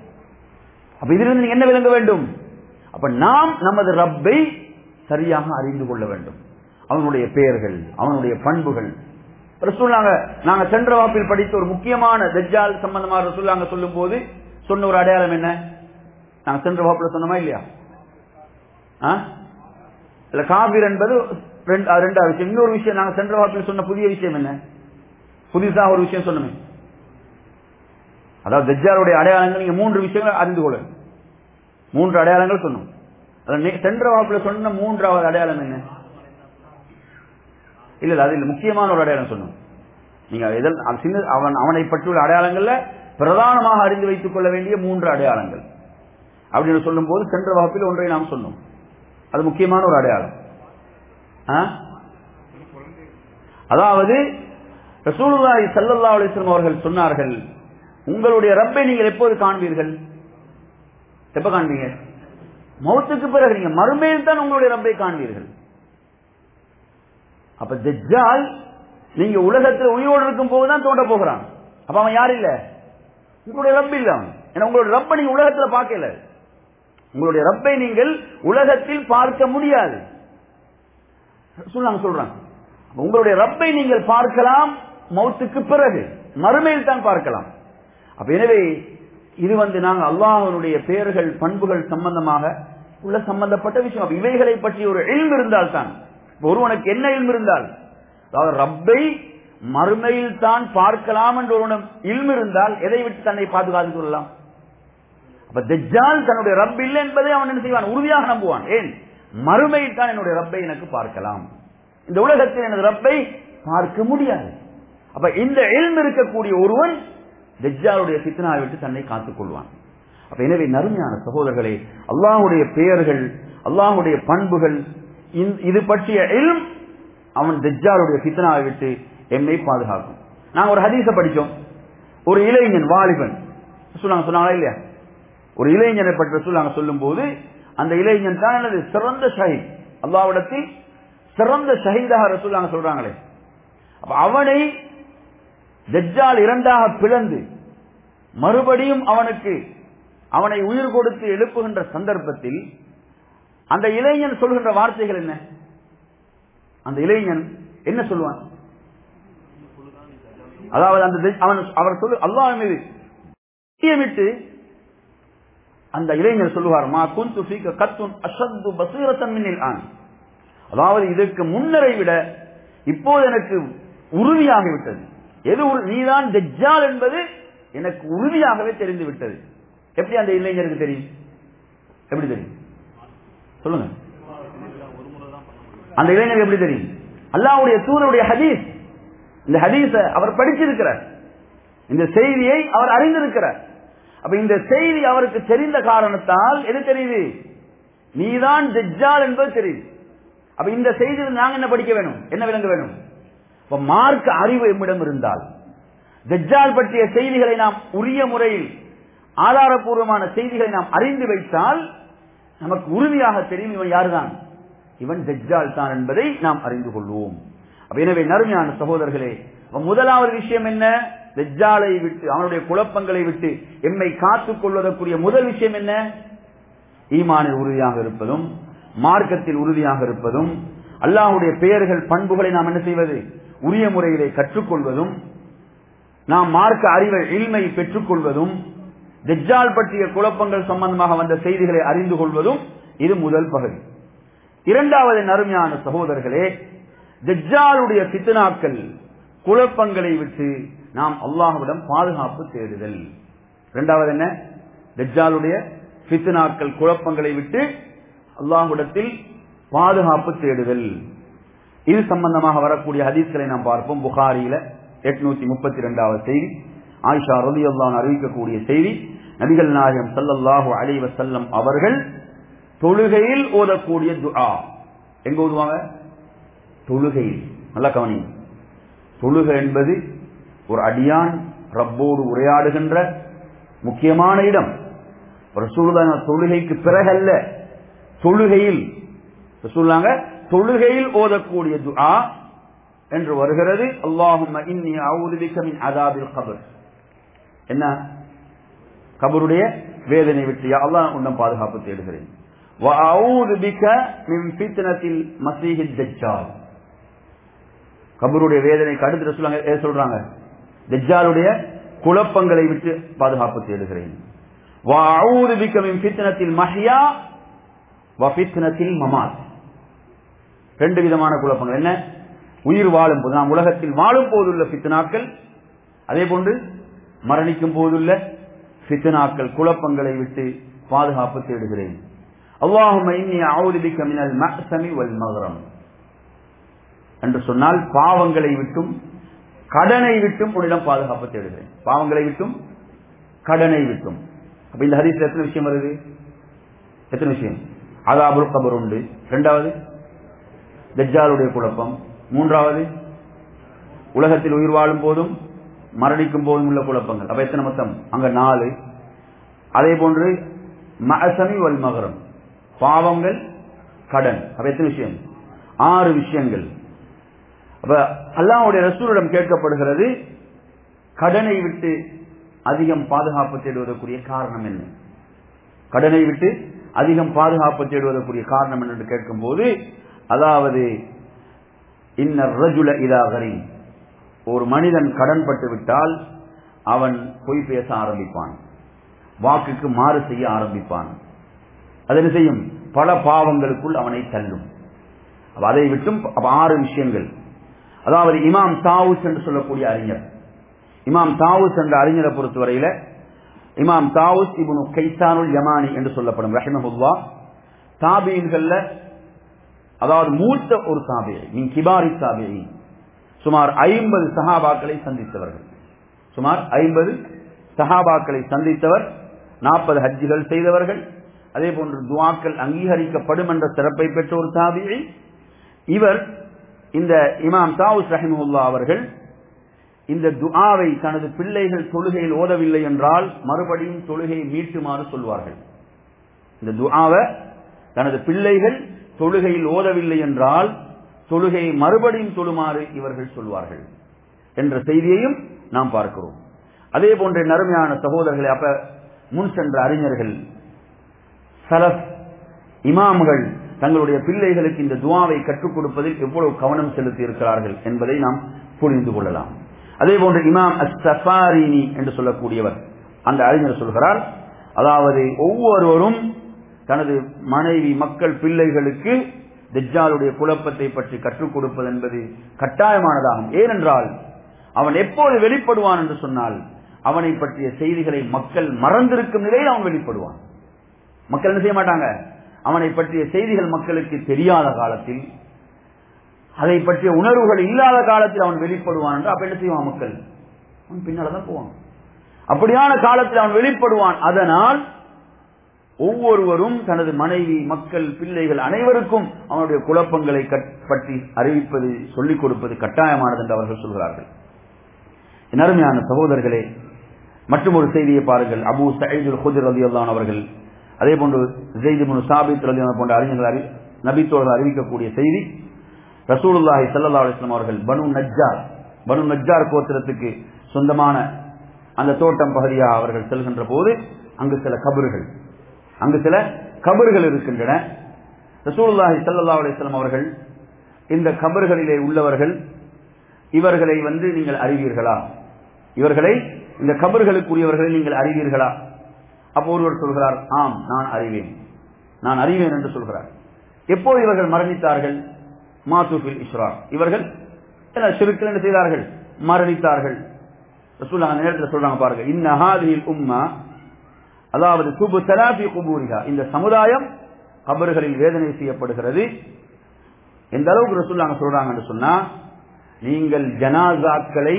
அப்ப இதிலிருந்து நீங்க என்ன விளங்க வேண்டும் அப்ப நாம் நமது ரப்பை சரியாக அறிந்து கொள்ள வேண்டும் அவனுடைய பெயர்கள் அவனுடைய பண்புகள் ரசூல்லாங்க நாங்க சென்ற வாப்பில் படித்த ஒரு முக்கியமான தஜ்ஜால் சம்பந்தமாக ரசூல்லாங்க சொல்லும் போது சொன்ன ஒரு அடையாளம் என்ன நாங்க சென்ற வாப்பில் சொன்னோமா இல்லையா இல்ல காபீர் என்பது ரெண்டு- அஹ் ரெண்டாவது விஷயம் இன்னொரு விஷயம் நாங்க சென்ற வாரத்தில் சொன்ன புதிய விஷயம் என்ன புதுசாக ஒரு விஷயம் சொன்னோமே அதாவது தஜ்ஜாலுடைய அடையாளங்கள் நீங்க மூன்று விஷயங்கள் அறிந்து கொள்ள மூன்று அடையாளங்கள் சொன்னோம் அதுல நே- சென்ற வாக்குல சொன்ன மூன்றாவது அடையாளம் என்ன இல்ல இல்ல அது இல்ல முக்கியமான ஒரு அடையாளம் சொன்னோம் நீங்க எதில் அது சின்ன அவன் அவனை பற்றியுள்ள அடையாளங்கள்ல பிரதானமாக அறிந்து வைத்துக் கொள்ள வேண்டிய மூன்று அடையாளங்கள் அப்படின்னு சொல்லும் போது சென்ற வகுப்பில் ஒன்றை நாம் சொன்னோம் அது முக்கியமான ஒரு அடையாளம் ஆ? அதாவது ரசூலுல்லாஹி ஸல்லல்லாஹு அலைஹி வஸல்லம் அவர்கள் சொன்னார்கள் உங்களுடைய ரப்பை நீங்கள் எப்போது காண்பீர்கள் எப்ப காண்பீங்க மௌத்துக்கு பிறகு நீங்க மறுமையில் தான் உங்களுடைய ரப்பை காண்பீர்கள் அப்ப தஜ்ஜால் நீங்க உலகத்தில் உயிரோடு இருக்கும் போதுதான் தோண்ட போகிறான் அப்ப அவன் யார் இல்ல உங்களுடைய ரப் இல்ல அவன் ஏன்னா உங்களுடைய ரப்பை நீங்க உலகத்துல பார்க்கல உங்களுடைய ரப்பை நீங்கள் உலகத்தில் பார்க்க முடியாது சொல்லாங்க சொல்றாங்க அப்ப உங்களுடைய ரப்பை நீங்கள் பார்க்கலாம் மௌத்துக்கு பிறகு மறுமையில் தான் பார்க்கலாம் அப்ப எனவே இது வந்து நாங்கள் அல்லாஹனுடைய பெயர்கள் பண்புகள் சம்பந்தமாக உள்ள சம்பந்தப்பட்ட விஷயம் அப்ப இவைகளை பற்றி ஒரு எல்ம் இருந்தால் தான் இப்ப ஒருவனுக்கு என்ன எல்ம் இருந்தால் அதாவது ரப்பை மறுமையில் தான் பார்க்கலாம் என்று ஒருவனும் இல்ம் இருந்தால் எதை விட்டு தன்னை பாதுகாத்துக் கொள்ளலாம் அப்ப தஜ்ஜால் தன்னுடைய ரப் இல்லை என்பதை அவன் என்ன செய்வான் உறுதியாக நம்புவான் ஏன் மறுமையில் தான் என்னுடைய ரப்பை எனக்கு பார்க்கலாம் இந்த உலகத்தில் எனது ரப்பை பார்க்க முடியாது அப்ப இந்த எல்ம் இருக்கக்கூடிய ஒருவன் தஜ்ஜாலுடைய சித்தனாவை விட்டு தன்னை காத்துக் கொள்வான் அப்ப எனவே நறுமையான சகோதரர்களே அல்லாஹுடைய பெயர்கள் அல்லாஹுடைய பண்புகள் இந்த- இது பற்றிய எல்ம் அவன் தஜ்ஜாலுடைய சித்தனாவை விட்டு எம்மை பாதுகாக்கும் நாங்க ஒரு ஹதீஸ படிச்சோம் ஒரு இளைஞன் வாலிபன் சொன்னாங்க சொன்னாங்களா இல்லையா ஒரு இளைஞனை பற்றி சொல்லாங்க சொல்லும் போது அந்த இளைஞன் தான் எனது சிறந்த ஷஹீத் அல்லாவிடத்தில் சிறந்த ஷஹீதாக ரசூல்லாங்க சொல்றாங்களே அப்ப அவனை தஜ்ஜால் இரண்டாக பிளந்து மறுபடியும் அவனுக்கு அவனை உயிர் கொடுத்து எழுப்புகின்ற சந்தர்ப்பத்தில் அந்த இளைஞன் சொல்கின்ற வார்த்தைகள் என்ன அந்த இளைஞன் என்ன சொல்லுவான் அதாவது அந்த தெ- அவன் அவர் சொல்லு அல்லாஹ் மீது சத்தியமிட்டு அந்த இளைஞர் சொல்லுவார் மா குந்து ஃபீக கத்துன் அஷத்து பசீரத்தன் மின்னில் ஆன் அதாவது இதற்கு முன்னரை விட இப்போது எனக்கு உறுதியாகிவிட்டது எது உறு- நீதான் தஜ்ஜால் என்பது எனக்கு உறுதியாகவே தெரிந்து விட்டது எப்படி அந்த இளைஞருக்கு தெரியும் எப்படி தெரியும் சொல்லுங்க அந்த இளைஞருக்கு எப்படி தெரியும் அல்லாஹ்வுடைய தூதருடைய ஹதீஸ் இந்த ஹதீஸ அவர் படிச்சிருக்கிறார் இந்த செய்தியை அவர் அறிந்திருக்கிறார் அப்ப இந்த செய்தி அவருக்கு தெரிந்த காரணத்தால் எது தெரியுது நீதான் தஜ்ஜால் என்பது தெரியுது அப்ப இந்த செய்தியில் நாங்க என்ன படிக்க வேணும் என்ன விளங்க வேணும் இப்ப மார்க்க அறிவு எம்மிடம் இருந்தால் தஜ்ஜால் பற்றிய செய்திகளை நாம் உரிய முறையில் ஆதாரபூர்வமான செய்திகளை நாம் அறிந்து வைத்தால் நமக்கு உறுதியாக தெரியும் இவன் யாருதான் இவன் தஜ்ஜால் தான் என்பதை நாம் அறிந்து கொள்வோம் அப்ப எனவே நறுமையான சகோதரர்களே அப்ப முதலாவது விஷயம் என்ன தஜ்ஜாலை விட்டு அவனுடைய குழப்பங்களை விட்டு எம்மை காத்துக் கொள்வதற்குரிய முதல் விஷயம் என்ன ஈமானில் உறுதியாக இருப்பதும் மார்க்கத்தில் உறுதியாக இருப்பதும் அல்லாஹ்வுடைய பெயர்கள் பண்புகளை நாம் என்ன செய்வது உரிய முறையிலே கற்றுக்கொள்வதும் நாம் மார்க்க அறிவை இல்மை பெற்றுக்கொள்வதும் தஜ்ஜால் பற்றிய குழப்பங்கள் சம்பந்தமாக வந்த செய்திகளை அறிந்து கொள்வதும் இது முதல் பகுதி இரண்டாவது நறுமையான சகோதரர்களே தஜ்ஜாலுடைய பித்னாக்கள் குழப்பங்களை விட்டு நாம் அல்லாஹ்விடம் பாதுகாப்பு தேடுதல் இரண்டாவது என்ன தஜ்ஜாலுடைய பித்னாக்கள் குழப்பங்களை விட்டு அல்லாஹ்விடத்தில் பாதுகாப்பு தேடுதல் இது சம்பந்தமாக வரக்கூடிய ஹதீஸ்களை நாம் பார்ப்போம் புகாரியில எட்நூத்தி முப்பத்தி ரெண்டாவது செய்தி ஆயிஷா ரலி அறிவிக்கக்கூடிய செய்தி நபிகள் நாயகம் ஸல்லல்லாஹு அலைஹி வஸல்லம் அவர்கள் தொழுகையில் ஓதக்கூடிய துஆ எங்க ஓதுவாங்க தொழுகையில் நல்லா கவனி தொழுகை என்பது ஒரு அடியான் ரப்போடு உரையாடுகின்ற முக்கியமான இடம் ரசூலுல்லாஹ் தொழுகைக்கு பிறகல்ல தொழுகையில் ரசூலுல்லாங்க தொழுகையில் ஓதக்கூடிய துஆ என்று வருகிறது அல்லாஹும்ம இன்னி அஊது பிக மின் அதாபில் கபர் என்ன கபருடைய வேதனை விட்டு யா அல்லாஹ் உன்னம் பாதுகாப்பு தேடுகிறேன் வ அஊது பிக மின் ஃபித்னத்தில் மஸீஹித் தஜ்ஜால் கபருடைய வேதனைக்கு அடுத்து ரசூலுல்லாஹ் ஏன் சொல்றாங்க தஜ்ஜாலுடைய குழப்பங்களை விட்டு பாதுகாப்பு தேடுகிறேன் வ அஊது பிக மின் ஃபித்னத்தில் மஹ்யா வ ஃபித்னத்தில் மமாத் ரெண்டு விதமான குழப்பங்கள் என்ன உயிர் வாழும் போது நாம் உலகத்தில் வாழும் போதுள்ள பித்தனாக்கள் அதே போன்று மரணிக்கும் போதுள்ள பித்தனாக்கள் குழப்பங்களை விட்டு பாதுகாப்பு தேடுகிறேன் அல்லாஹும் மினல் மஅசமி வல் மகரம் என்று சொன்னால் பாவங்களை விட்டும் கடனை விட்டும் உன்னிடம் பாதுகாப்பு தேடுகிறேன் பாவங்களை விட்டும் கடனை விட்டும் அப்ப இந்த ஹதீஸ்ல எத்தனை விஷயம் வருது எத்தனை விஷயம் அதாபுல் கபர் உண்டு இரண்டாவது தஜ்ஜாலுடைய குழப்பம் மூன்றாவது உலகத்தில் உயிர் வாழும் போதும் மரணிக்கும் போதும் உள்ள குழப்பங்கள் அப்ப எத்தனை மொத்தம் அங்க நாலு அதே போன்று மகசமி வல் மகரம் பாவங்கள் கடன் அப்ப எத்தனை விஷயம் ஆறு விஷயங்கள் அப்ப அல்லாவுடைய ரசூலிடம் கேட்கப்படுகிறது கடனை விட்டு அதிகம் பாதுகாப்பு தேடுவதற்குரிய காரணம் என்ன கடனை விட்டு அதிகம் பாதுகாப்பு தேடுவதற்குரிய காரணம் என்ன என்று கேட்கும் போது அதாவது இன்ன ரஜுல இதாகரி ஒரு மனிதன் கடன்பட்டு விட்டால் அவன் பொய் பேச ஆரம்பிப்பான் வாக்குக்கு மாறு செய்ய ஆரம்பிப்பான் அது என்ன செய்யும் பல பாவங்களுக்குள் அவனை தள்ளும் அதை விட்டும் ஆறு விஷயங்கள் அதாவது இமாம் தாவூஸ் என்று சொல்லக்கூடிய அறிஞர் இமாம் தாவூஸ் என்ற அறிஞரை பொறுத்தவரையில இமாம் தாவூஸ் இபுனு கைசானுல் யமானி என்று சொல்லப்படும் ரஹிமஹுல்லா தாபீன்கள்ல அதாவது மூத்த ஒரு தாபியை மின் கிபாரி தாபியை சுமார் ஐம்பது சஹாபாக்களை சந்தித்தவர்கள் சுமார் ஐம்பது சஹாபாக்களை சந்தித்தவர் நாற்பது ஹஜ்ஜிகள் செய்தவர்கள் அதே போன்று துவாக்கள் அங்கீகரிக்கப்படும் என்ற சிறப்பை பெற்ற ஒரு தாபியை இவர் இந்த இமாம் தாவூஸ் ரஹிமுல்லா அவர்கள் இந்த துஆவை தனது பிள்ளைகள் தொழுகையில் ஓதவில்லை என்றால் மறுபடியும் தொழுகையை மீட்டுமாறு சொல்வார்கள் இந்த துஆவை தனது பிள்ளைகள் தொழுகையில் ஓதவில்லை என்றால் தொழுகையை மறுபடியும் தொழுமாறு இவர்கள் சொல்வார்கள் என்ற செய்தியையும் நாம் பார்க்கிறோம் அதே போன்ற நறுமையான சகோதரர்களை அப்ப முன் சென்ற அறிஞர்கள் சலப் இமாம்கள் தங்களுடைய பிள்ளைகளுக்கு இந்த துவாவை கற்றுக் கொடுப்பதில் எவ்வளவு கவனம் செலுத்தி இருக்கிறார்கள் என்பதை நாம் புரிந்து கொள்ளலாம் அதே போன்று இமாம் அஸ்தபாரினி என்று சொல்லக்கூடியவர் அந்த அறிஞர் சொல்கிறார் அதாவது ஒவ்வொருவரும் தனது மனைவி மக்கள் பிள்ளைகளுக்கு தெஜ்ஜாலுடைய குழப்பத்தை பற்றி கற்றுக் கொடுப்பது என்பது கட்டாயமானதாகும் ஏனென்றால் அவன் எப்போது வெளிப்படுவான் என்று சொன்னால் அவனை பற்றிய செய்திகளை மக்கள் மறந்திருக்கும் நிலையில் அவன் வெளிப்படுவான் மக்கள் என்ன செய்ய மாட்டாங்க அவனை பற்றிய செய்திகள் மக்களுக்கு தெரியாத காலத்தில் அதை பற்றிய உணர்வுகள் இல்லாத காலத்தில் அவன் வெளிப்படுவான் என்று அப்ப என்ன செய்வான் மக்கள் அவன் பின்னால்தான் போவான் அப்படியான காலத்தில் அவன் வெளிப்படுவான் அதனால் ஒவ்வொருவரும் தனது மனைவி மக்கள் பிள்ளைகள் அனைவருக்கும் அவனுடைய குழப்பங்களை பற்றி அறிவிப்பது சொல்லிக் கொடுப்பது கட்டாயமானது என்று அவர்கள் சொல்கிறார்கள் அருமையான சகோதரர்களே மற்றும் ஒரு செய்தியை பாருங்கள் அபு சயீதுல் ஹுதிர் ரதி அவர்கள் அதே போன்று ஜெயிது முனு சாபித் ரதி போன்ற அறிஞர்கள் அறி நபித்தோர்கள் அறிவிக்கக்கூடிய செய்தி ரசூலுல்லாஹி சல்லா அலிஸ்லாம் அவர்கள் பனு நஜ்ஜார் பனு நஜ்ஜார் கோத்திரத்துக்கு சொந்தமான அந்த தோட்டம் பகுதியாக அவர்கள் செல்கின்ற போது அங்கு சில கபறுகள் அங்கு சில கபறுகள் இருக்கின்றன ரசூலுல்லாஹி சல்லா அலிஸ்லாம் அவர்கள் இந்த கபறுகளிலே உள்ளவர்கள் இவர்களை வந்து நீங்கள் அறிவீர்களா இவர்களை இந்த கபர்களுக்குரியவர்களை நீங்கள் அறிவீர்களா அப்போ ஒருவர் சொல்கிறார் ஆம் நான் அறிவேன் நான் அறிவேன் என்று சொல்கிறார் எப்போது இவர்கள் மரணித்தார்கள் மாத்துஃபில் இஸ்ரா இவர்கள் சிறுக்கள் என்ன செய்தார்கள் மரணித்தார்கள் ரசூல் அந்த நேரத்தில் சொல்றாங்க பாருங்க இன்னஹாதில் உம்மா அதாவது குபு தலாபி குபூரிகா இந்த சமுதாயம் கபறுகளில் வேதனை செய்யப்படுகிறது எந்த அளவுக்கு ரசூல்லாங்க சொல்றாங்கன்னு சொன்னா நீங்கள் ஜனாசாக்களை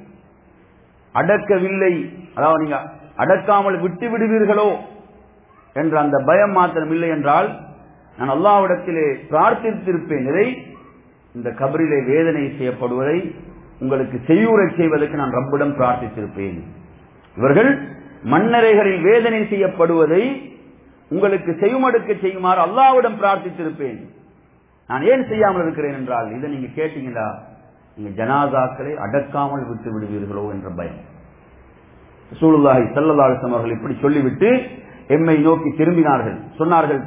அடக்கவில்லை அதாவது நீங்க அடக்காமல் விட்டு விடுவீர்களோ என்ற அந்த பயம் மாத்திரம் இல்லை என்றால் நான் அல்லாவிடத்திலே பிரார்த்தித்திருப்பேன் இதை இந்த கபரிலே வேதனை செய்யப்படுவதை உங்களுக்கு செய்யூரை செய்வதற்கு நான் ரப்பிடம் பிரார்த்தித்திருப்பேன் இவர்கள் மன்னரைகளில் வேதனை செய்யப்படுவதை உங்களுக்கு செய்யுமடுக்க செய்யுமாறு அல்லாவிடம் பிரார்த்தித்திருப்பேன் நான் ஏன் செய்யாமல் இருக்கிறேன் என்றால் இதை நீங்க கேட்டீங்களா நீங்க ஜனாதாக்களை அடக்காமல் விட்டு விடுவீர்களோ என்ற பயம் சூழ்நாகி சல்லல்லாசம் அவர்கள் இப்படி சொல்லிவிட்டு எம்மை நோக்கி திரும்பினார்கள் சொன்னார்கள்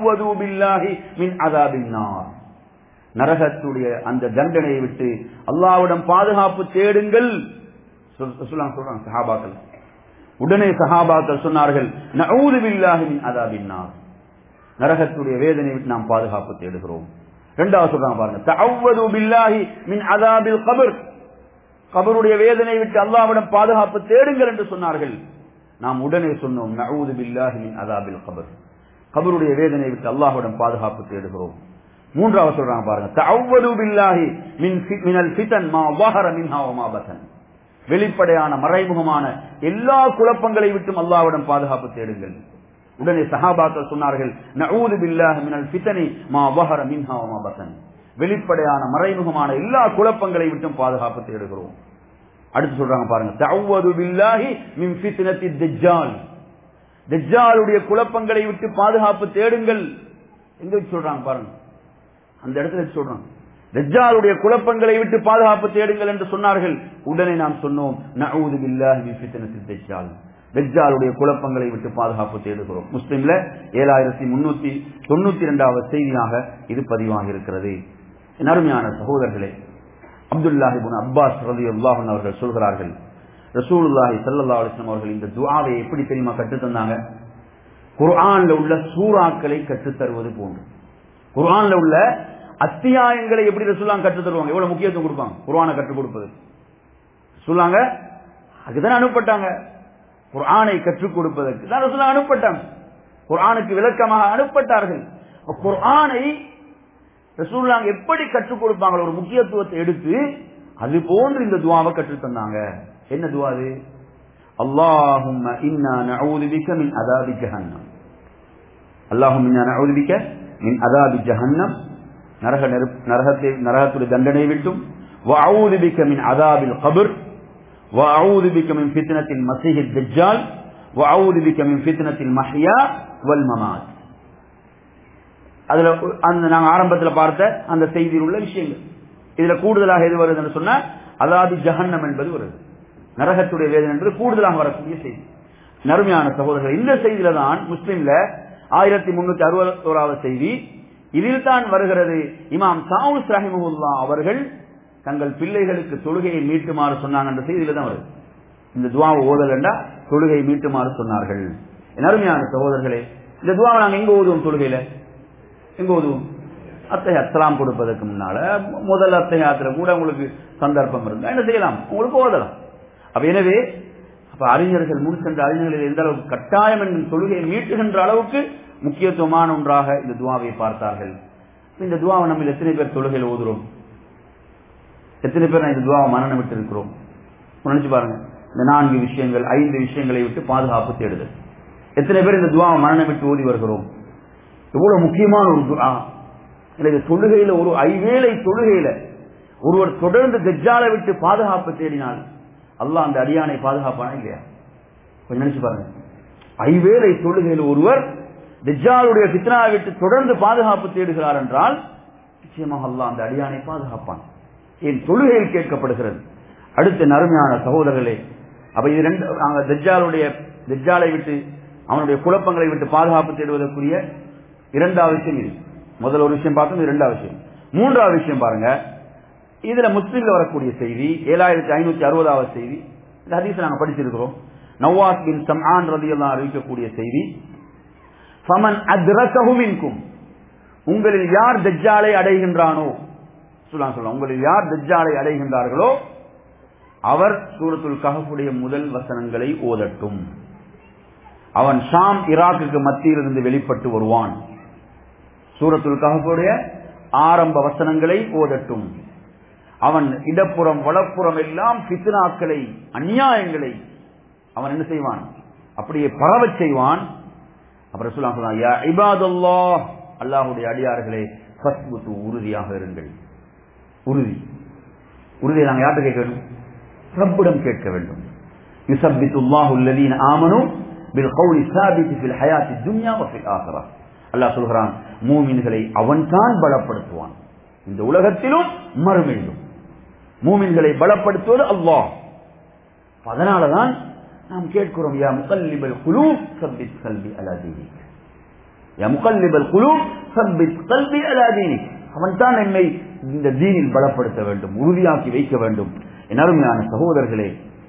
நரகத்துடைய அந்த தண்டனையை விட்டு அல்லாவிடம் பாதுகாப்பு தேடுங்கள் சொல்றாங்க சஹாபாக்கள் உடனே சஹாபாக்கள் சொன்னார்கள் நஊது பில்லாஹி மின் அதாபின்னார் நரகத்துடைய வேதனை விட்டு நாம் பாதுகாப்பு தேடுகிறோம் இரண்டாவது சொல்றாங்க பாருங்க தஅவ்வது பில்லாஹி மின் அதாபில் கபர் கபருடைய வேதனை விட்டு அல்லாஹ்விடம் பாதுகாப்பு தேடுங்கள் என்று சொன்னார்கள் நாம் உடனே சொன்னோம் நஊது பில்லாஹி மின் அதாபில் கபர் கபருடைய வேதனை விட்டு அல்லாஹ்விடம் பாதுகாப்பு தேடுகிறோம் மூன்றாவது சொல்றாங்க பாருங்க தஅவ்வது பில்லாஹி மின் ஃபி- மினல் ஃபிதன் மா வஹர மின்ஹா வ மா பதன் வெளிப்படையான மறைமுகமான எல்லா குழப்பங்களை விட்டும் அல்லாஹ்விடம் பாதுகாப்பு தேடுங்கள் உடனே சஹாபாக்கள் சொன்னார்கள் நஊது பில்லாஹி மினல் ஃபிதனி மா வஹர மின்ஹா வ மா பதன் வெளிப்படையான மறைமுகமான எல்லா குழப்பங்களை விட்டும் பாதுகாப்பு தேடுகிறோம் அடுத்து சொல்றாங்க பாருங்க தஅவ்வது பில்லாஹி மின் ஃபித்னத்தி தஜ்ஜால் தஜ்ஜாலுடைய குழப்பங்களை விட்டு பாதுகாப்பு தேடுங்கள் எங்க வச்சு சொல்றாங்க பாருங்க அந்த இடத்துல வச்சு சொல்றாங்க தஜ்ஜாலுடைய குழப்பங்களை விட்டு பாதுகாப்பு தேடுங்கள் என்று சொன்னார்கள் உடனே நாம் சொன்னோம் நஊது பில்லாஹி மின் ஃபித்னத்தி தஜ்ஜால் தஜ்ஜாலுடைய குழப்பங்களை விட்டு பாதுகாப்பு தேடுகிறோம் முஸ்லிம்ல ஏழாயிரத்தி முன்னூத்தி தொண்ணூத்தி இரண்டாவது செய்தியாக இது பதிவாகி இருக்கிறது என் அருமையான சகோதரர்களே அப்துல்லாஹிபுன் அப்பாஸ் ரதி அல்லாஹன் அவர்கள் சொல்கிறார்கள் ரசூலுல்லாஹி ஸல்லல்லாஹு அலைஹி வஸல்லம் அவர்கள் இந்த துஆவை எப்படி தெரியுமா கற்றுத் தந்தாங்க குர்ஆன்ல உள்ள சூறாக்களை கற்றுத் தருவது போன்று குர்ஆன்ல உள்ள அத்தியாயங்களை எப்படி ரசூலுல்லாஹ் கற்றுத் தருவாங்க எவ்வளவு முக்கியத்துவம் கொடுப்பாங்க குர்ஆனை கற்றுக் கொடுப்பது சொல்லாங்க அதுதான் அனுப்பப்பட்டாங்க குர்ஆனை கற்றுக் கொடுப்பதற்கு தான் ரசூலுல்லாஹ் அனுப்பப்பட்டாங்க குர்ஆனுக்கு விளக்கமாக அனுப்பப்பட்டார்கள் அப்ப குர்ஆனை ரசூலுல்லாஹ் எப்படி கற்றுக் கொடுப்பாங்க ஒரு முக்கியத்துவத்தை எடுத்து அது போன்று இந்த துவாவை கற்றுத் தந்தாங்க என்ன துவா அது அல்லாஹும்ம இன்னா நஊது பிக மின் அதாபி ஜஹன்னம் அல்லாஹும் இன்னா நஊது பிக மின் அதாபி ஜஹன்னம் நரக நெருப் நரகத்தை நரகத்துடைய தண்டனை விட்டும் வஅஊது பிக மின் அதாபில் கபர் وأعوذ بك من فتنة المسيح الدجال وأعوذ بك من فتنة المحيا والممات அதுல அந்த நாங்க ஆரம்பத்தில் பார்த்த அந்த செய்தியில் உள்ள விஷயங்கள் இதுல கூடுதலாக எது வருதுன்னு சொன்னா அதாவது ஜஹன்னம் என்பது வருது நரகத்துடைய வேதனை என்பது கூடுதலாக வரக்கூடிய செய்தி நறுமையான சகோதரர்கள் இந்த செய்தியில தான் முஸ்லிம்ல ஆயிரத்தி முன்னூத்தி அறுபத்தோராவது செய்தி இதில் தான் வருகிறது இமாம் சாவுஸ் ரஹிமுல்லா அவர்கள் தங்கள் பிள்ளைகளுக்கு தொழுகையை மீட்டுமாறு சொன்னாங்க என்ற செய்தியில தான் வருது இந்த துவாவை ஓதலண்டா தொழுகையை மீட்டுமாறு சொன்னார்கள் என் அருமையான சகோதரர்களே இந்த துவாவை நாங்க எங்க ஓதுவோம் தொழுகையில எங்க ஓதுவோம் அத்தகைய அஸ்லாம் கொடுப்பதற்கு முன்னால முதல் அத்தகையாத்துல கூட உங்களுக்கு சந்தர்ப்பம் இருந்தா என்ன செய்யலாம் உங்களுக்கு ஓதலாம் அப்ப எனவே அப்ப அறிஞர்கள் முன் சென்ற அறிஞர்கள் எந்த அளவுக்கு கட்டாயம் என்னும் தொழுகையை மீட்டுகின்ற அளவுக்கு முக்கியத்துவமான ஒன்றாக இந்த துவாவை பார்த்தார்கள் இந்த துவாவை நம்ம எத்தனை பேர் தொழுகையில் ஓதுறோம் எத்தனை பேர் நான் இந்த துவாவை மரணம் விட்டு இருக்கிறோம் நினைச்சு பாருங்க இந்த நான்கு விஷயங்கள் ஐந்து விஷயங்களை விட்டு பாதுகாப்பு தேடுதல் எத்தனை பேர் இந்த துவாவை மரணம் விட்டு ஓதி வருகிறோம் எவ்வளவு முக்கியமான ஒரு துவா எனவே தொழுகையில ஒரு ஐவேளை தொழுகையில ஒருவர் தொடர்ந்து தெஜ்ஜாலை விட்டு பாதுகாப்பு தேடினால் அல்லாஹ் அந்த அடியானை பாதுகாப்பானா இல்லையா கொஞ்சம் நினைச்சு பாருங்க ஐவேளை தொழுகையில் ஒருவர் தெஜ்ஜாலுடைய பித்னாவை விட்டு தொடர்ந்து பாதுகாப்பு தேடுகிறார் என்றால் நிச்சயமாக அல்லாஹ் அந்த அடியானை பாதுகாப்பான் என் தொழுகையில் கேட்கப்படுகிறது அடுத்த நறுமையான சகோதரர்களே அப்ப இது ரெண்டு நாங்க தெஜ்ஜாலுடைய தெஜ்ஜாலை விட்டு அவனுடைய குழப்பங்களை விட்டு பாதுகாப்பு தேடுவதற்குரிய இரண்டாவது விஷயம் இது முதல் ஒரு விஷயம் பார்த்தோம் இரண்டாவது விஷயம் மூன்றாவது விஷயம் பாருங்க இதுல முஸ்லீம்ல வரக்கூடிய செய்தி ஏழாயிரத்தி ஐநூத்தி அறுபதாவது செய்தி இந்த ஹதீஸ் நாங்க படிச்சிருக்கிறோம் நவாஸ் பின் சம்ஆன் ரதியெல்லாம் அறிவிக்கக்கூடிய செய்தி ஃபமன் அத்ரகஹு மின்கும் உங்களில் யார் தஜ்ஜாலை அடைகின்றானோ சொல்லலாம் சொல்லலாம் உங்களில் யார் தஜ்ஜாலை அடைகின்றார்களோ அவர் சூரத்துல் கஹஃபுடைய முதல் வசனங்களை ஓதட்டும் அவன் ஷாம் ஈராக்குக்கு மத்தியிலிருந்து வெளிப்பட்டு வருவான் சூரத்துல் கஹஃபுடைய ஆரம்ப வசனங்களை ஓதட்டும் அவன் இடப்புறம் வலப்புறம் எல்லாம் பித்னாக்களை அநியாயங்களை அவன் என்ன செய்வான் அப்படியே பரவச் செய்வான் அப்புறம் சொல்லலாம் யா இபாதுல்லாஹ் அல்லாஹுடைய அடியார்களே ஃபஸ்புத்து உறுதியாக இருங்கள் உறுதி உறுதியை நாங்கள் யார்கிட்ட கேட்க வேண்டும் ரப்பிடம் கேட்க வேண்டும் யுசப்பித்துல்லாஹு அல்லதீன ஆமனு பில் கௌலி சாபித்தி ஃபில் ஹயாத்தி துன்யா வ ஃபில் ஆഖിറah அல்லாஹ் சொல்கிறான் மூமின்களை அவன்தான் பலப்படுத்துவான் இந்த உலகத்திலும் மறுமையிலும் மூமின்களை பலப்படுத்துவது அல்லாஹ் அதனாலதான் நாம் கேட்கிறோம் யா முகல்லிபல் குலூ சப்பித் கல்வி அலா தீனிக் யா முகல்லிபல் குலூ சப்பித் கல்வி அலா தீனிக் அவன் தான் என்னை இந்த தீனில் பலப்படுத்த வேண்டும் உறுதியாக்கி வைக்க வேண்டும் என் அருமையான சகோதரர்களே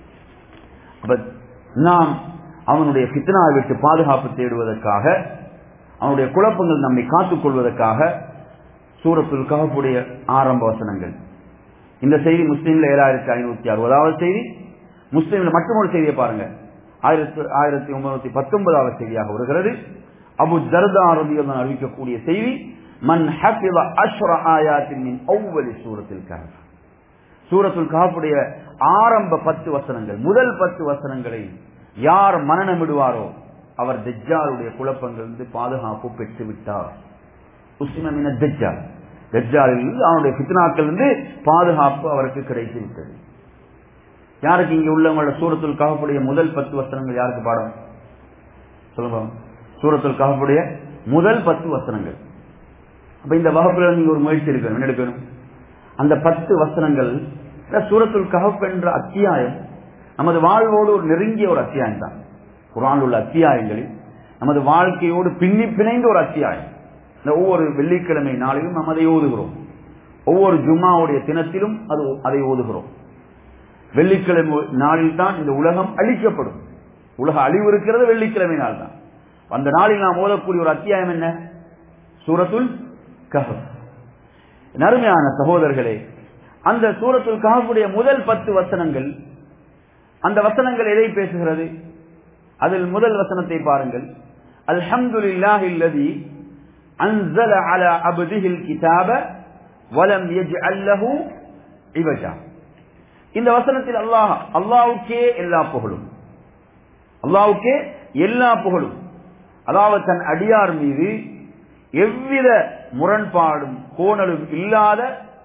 நாம் அவனுடைய பித்னாவை விட்டு பாதுகாப்பு தேடுவதற்காக அவனுடைய குழப்பங்கள் நம்மை காத்துக் கொள்வதற்காக சூரத்துல் கஹப்புடைய ஆரம்ப வசனங்கள் இந்த செய்தி முஸ்லீம்ல ஏழாயிரத்தி ஐநூத்தி அறுபதாவது செய்தி முஸ்லீம்ல மற்றொரு செய்தியை பாருங்க ஆயிரத்தி ஆயிரத்தி ஒன்பது பத்தொன்பதாவது செய்தியாக வருகிறது அபு ஜர்தா ரதியுடன் அறிவிக்கக்கூடிய செய்தி மன் ஹஃபித அஷ்ர ஆயாத்தின் மின் அவ்வலி சூரத்தில் கஹப் சூரத்துல் கஹப்புடைய ஆரம்ப பத்து வசனங்கள் முதல் பத்து வசனங்களை யார் மனநமிடுவாரோ அவர் தெஜ்ஜாலுடைய குழப்பங்களிலிருந்து பாதுகாப்பு பெற்று விட்டார் உஸ்மின தெஜ்ஜால் தெஜ்ஜாலிலிருந்து அவனுடைய பித்னாக்கள் இருந்து பாதுகாப்பு அவருக்கு கிடைத்து விட்டது யாருக்கு இங்க உள்ளவங்களோட சூரத்துல் கஹப்புடைய முதல் பத்து வசனங்கள் யாருக்கு பாடம் சொல்லுங்க சூரத்துல் கஹப்புடைய முதல் பத்து வசனங்கள் அப்ப இந்த வகுப்புல நீங்க ஒரு முயற்சி எடுக்கணும் என்ன எடுக்கணும் அந்த பத்து வசனங்கள் சூரத்துல் கஹப் என்ற அத்தியாயம் நமது வாழ்வோடு ஒரு நெருங்கிய ஒரு அத்தியாயம் தான் குரான் உள்ள அத்தியாயங்களில் நமது வாழ்க்கையோடு பின்னி பிணைந்த ஒரு அத்தியாயம் இந்த ஒவ்வொரு வெள்ளிக்கிழமை நாளிலும் நாம் அதை ஓதுகிறோம் ஒவ்வொரு ஜும்மாவுடைய தினத்திலும் அது அதை ஓதுகிறோம் வெள்ளிக்கிழமை நாளில் தான் இந்த உலகம் அழிக்கப்படும் உலக அழிவு இருக்கிறது வெள்ளிக்கிழமை நாள் தான் அந்த நாளில் நாம் ஓதக்கூடிய ஒரு அத்தியாயம் என்ன சூரத்துல் கஹப் நறுமையான சகோதரர்களே அந்த சூரத்துல் கஹப்புடைய முதல் பத்து வசனங்கள் அந்த வசனங்கள் எதை பேசுகிறது அதில் முதல் வசனத்தை பாருங்கள் அல்ஹம்துலில்லாஹி அல்லதி அன்ஸல அலா அப்திஹில் கிதாப வலம் யஜ்அல் லஹு இவஜா இந்த வசனத்தில் அல்லாஹ் அல்லாஹ்வுக்கே எல்லா புகழும் அல்லாஹ்வுக்கே எல்லா புகழும் அதாவது தன் அடியார் மீது எவ்வித முரண்பாடும் கோணலும் இல்லாத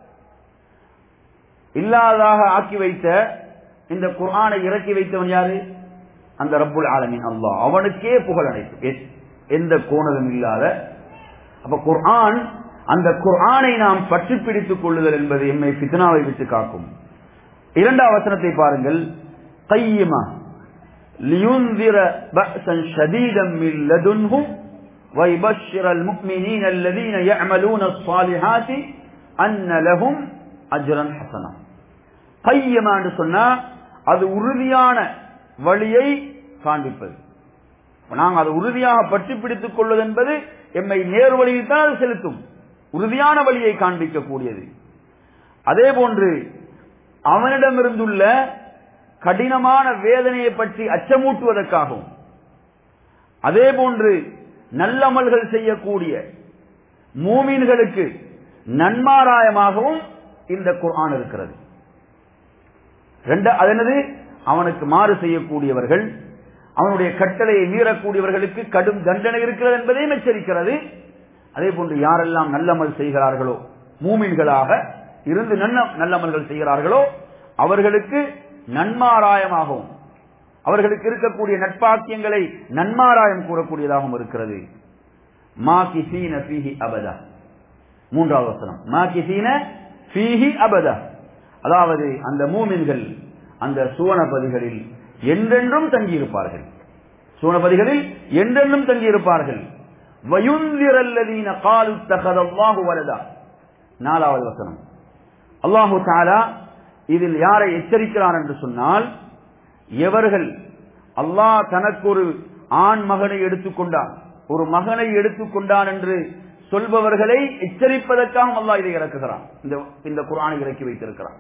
இல்லாததாக ஆக்கி வைத்த இந்த குர்ஆனை இறக்கி வைத்தவன் யாரு அந்த ரப்புல் ஆலமின் அல்லாஹ் அவனுக்கே புகழ் அனைத்து எந்த கோணலும் இல்லாத அப்ப குர்ஆன் அந்த குர்ஆனை நாம் பற்றி பிடித்துக் கொள்ளுதல் என்பது எம்மை ஃபித்னாவை விட்டு காக்கும் இரண்டாம் வசனத்தை பாருங்கள் கையுமா لينذر بأسا شديدا من لدنه ويبشر المؤمنين الذين يعملون الصالحات أن لهم أجرا حسنا கையமா என்று சொன்னா அது உறுதியான வழியை காண்பிப்பது நாங்கள் அதை உறுதியாக பற்றி பிடித்துக் கொள்வது என்பது எம்மை நேர் வழியில் தான் அது செலுத்தும் உறுதியான வழியை காண்பிக்கக்கூடியது அதே போன்று அவனிடமிருந்துள்ள கடினமான வேதனையை பற்றி அச்சமூட்டுவதற்காகவும் அதே போன்று நல்லமல்கள் செய்யக்கூடிய மூமீன்களுக்கு நன்மாராயமாகவும் இந்த குர்ஆன் இருக்கிறது ரெண்டு அது என்னது அவனுக்கு மாறு செய்யக்கூடியவர்கள் அவனுடைய கட்டளையை மீறக்கூடியவர்களுக்கு கடும் தண்டனை இருக்கிறது என்பதையும் எச்சரிக்கிறது அதே போன்று யாரெல்லாம் நல்லமல் செய்கிறார்களோ மூமின்களாக இருந்து நல்லமல்கள் செய்கிறார்களோ அவர்களுக்கு நன்மாராயமாகவும் அவர்களுக்கு இருக்கக்கூடிய நட்பாக்கியங்களை நன்மாராயம் கூறக்கூடியதாகவும் இருக்கிறது மா கிசீன ஃபீஹி அபதா மூன்றாவது வசனம் மா கிசீன ஃபீஹி அபதா அதாவது அந்த மூமின்கள் அந்த சுவனபதிகளில் என்றென்றும் தங்கியிருப்பார்கள் சுவனபதிகளில் என்றென்றும் தங்கியிருப்பார்கள் வயுந்திரல்லதீன காலு தகதல்லாஹு வலதா நாலாவது வசனம் அல்லாஹு தாலா இதில் யாரை எச்சரிக்கிறார் என்று சொன்னால் எவர்கள் அல்லாஹ் தனக்கு ஒரு ஆண் மகனை எடுத்துக்கொண்டான் ஒரு மகனை எடுத்துக்கொண்டான் என்று சொல்பவர்களை எச்சரிப்பதற்காக அல்லாஹ் இதை இறக்குகிறான் இந்த இந்த குரானை இறக்கி வைத்திருக்கிறான்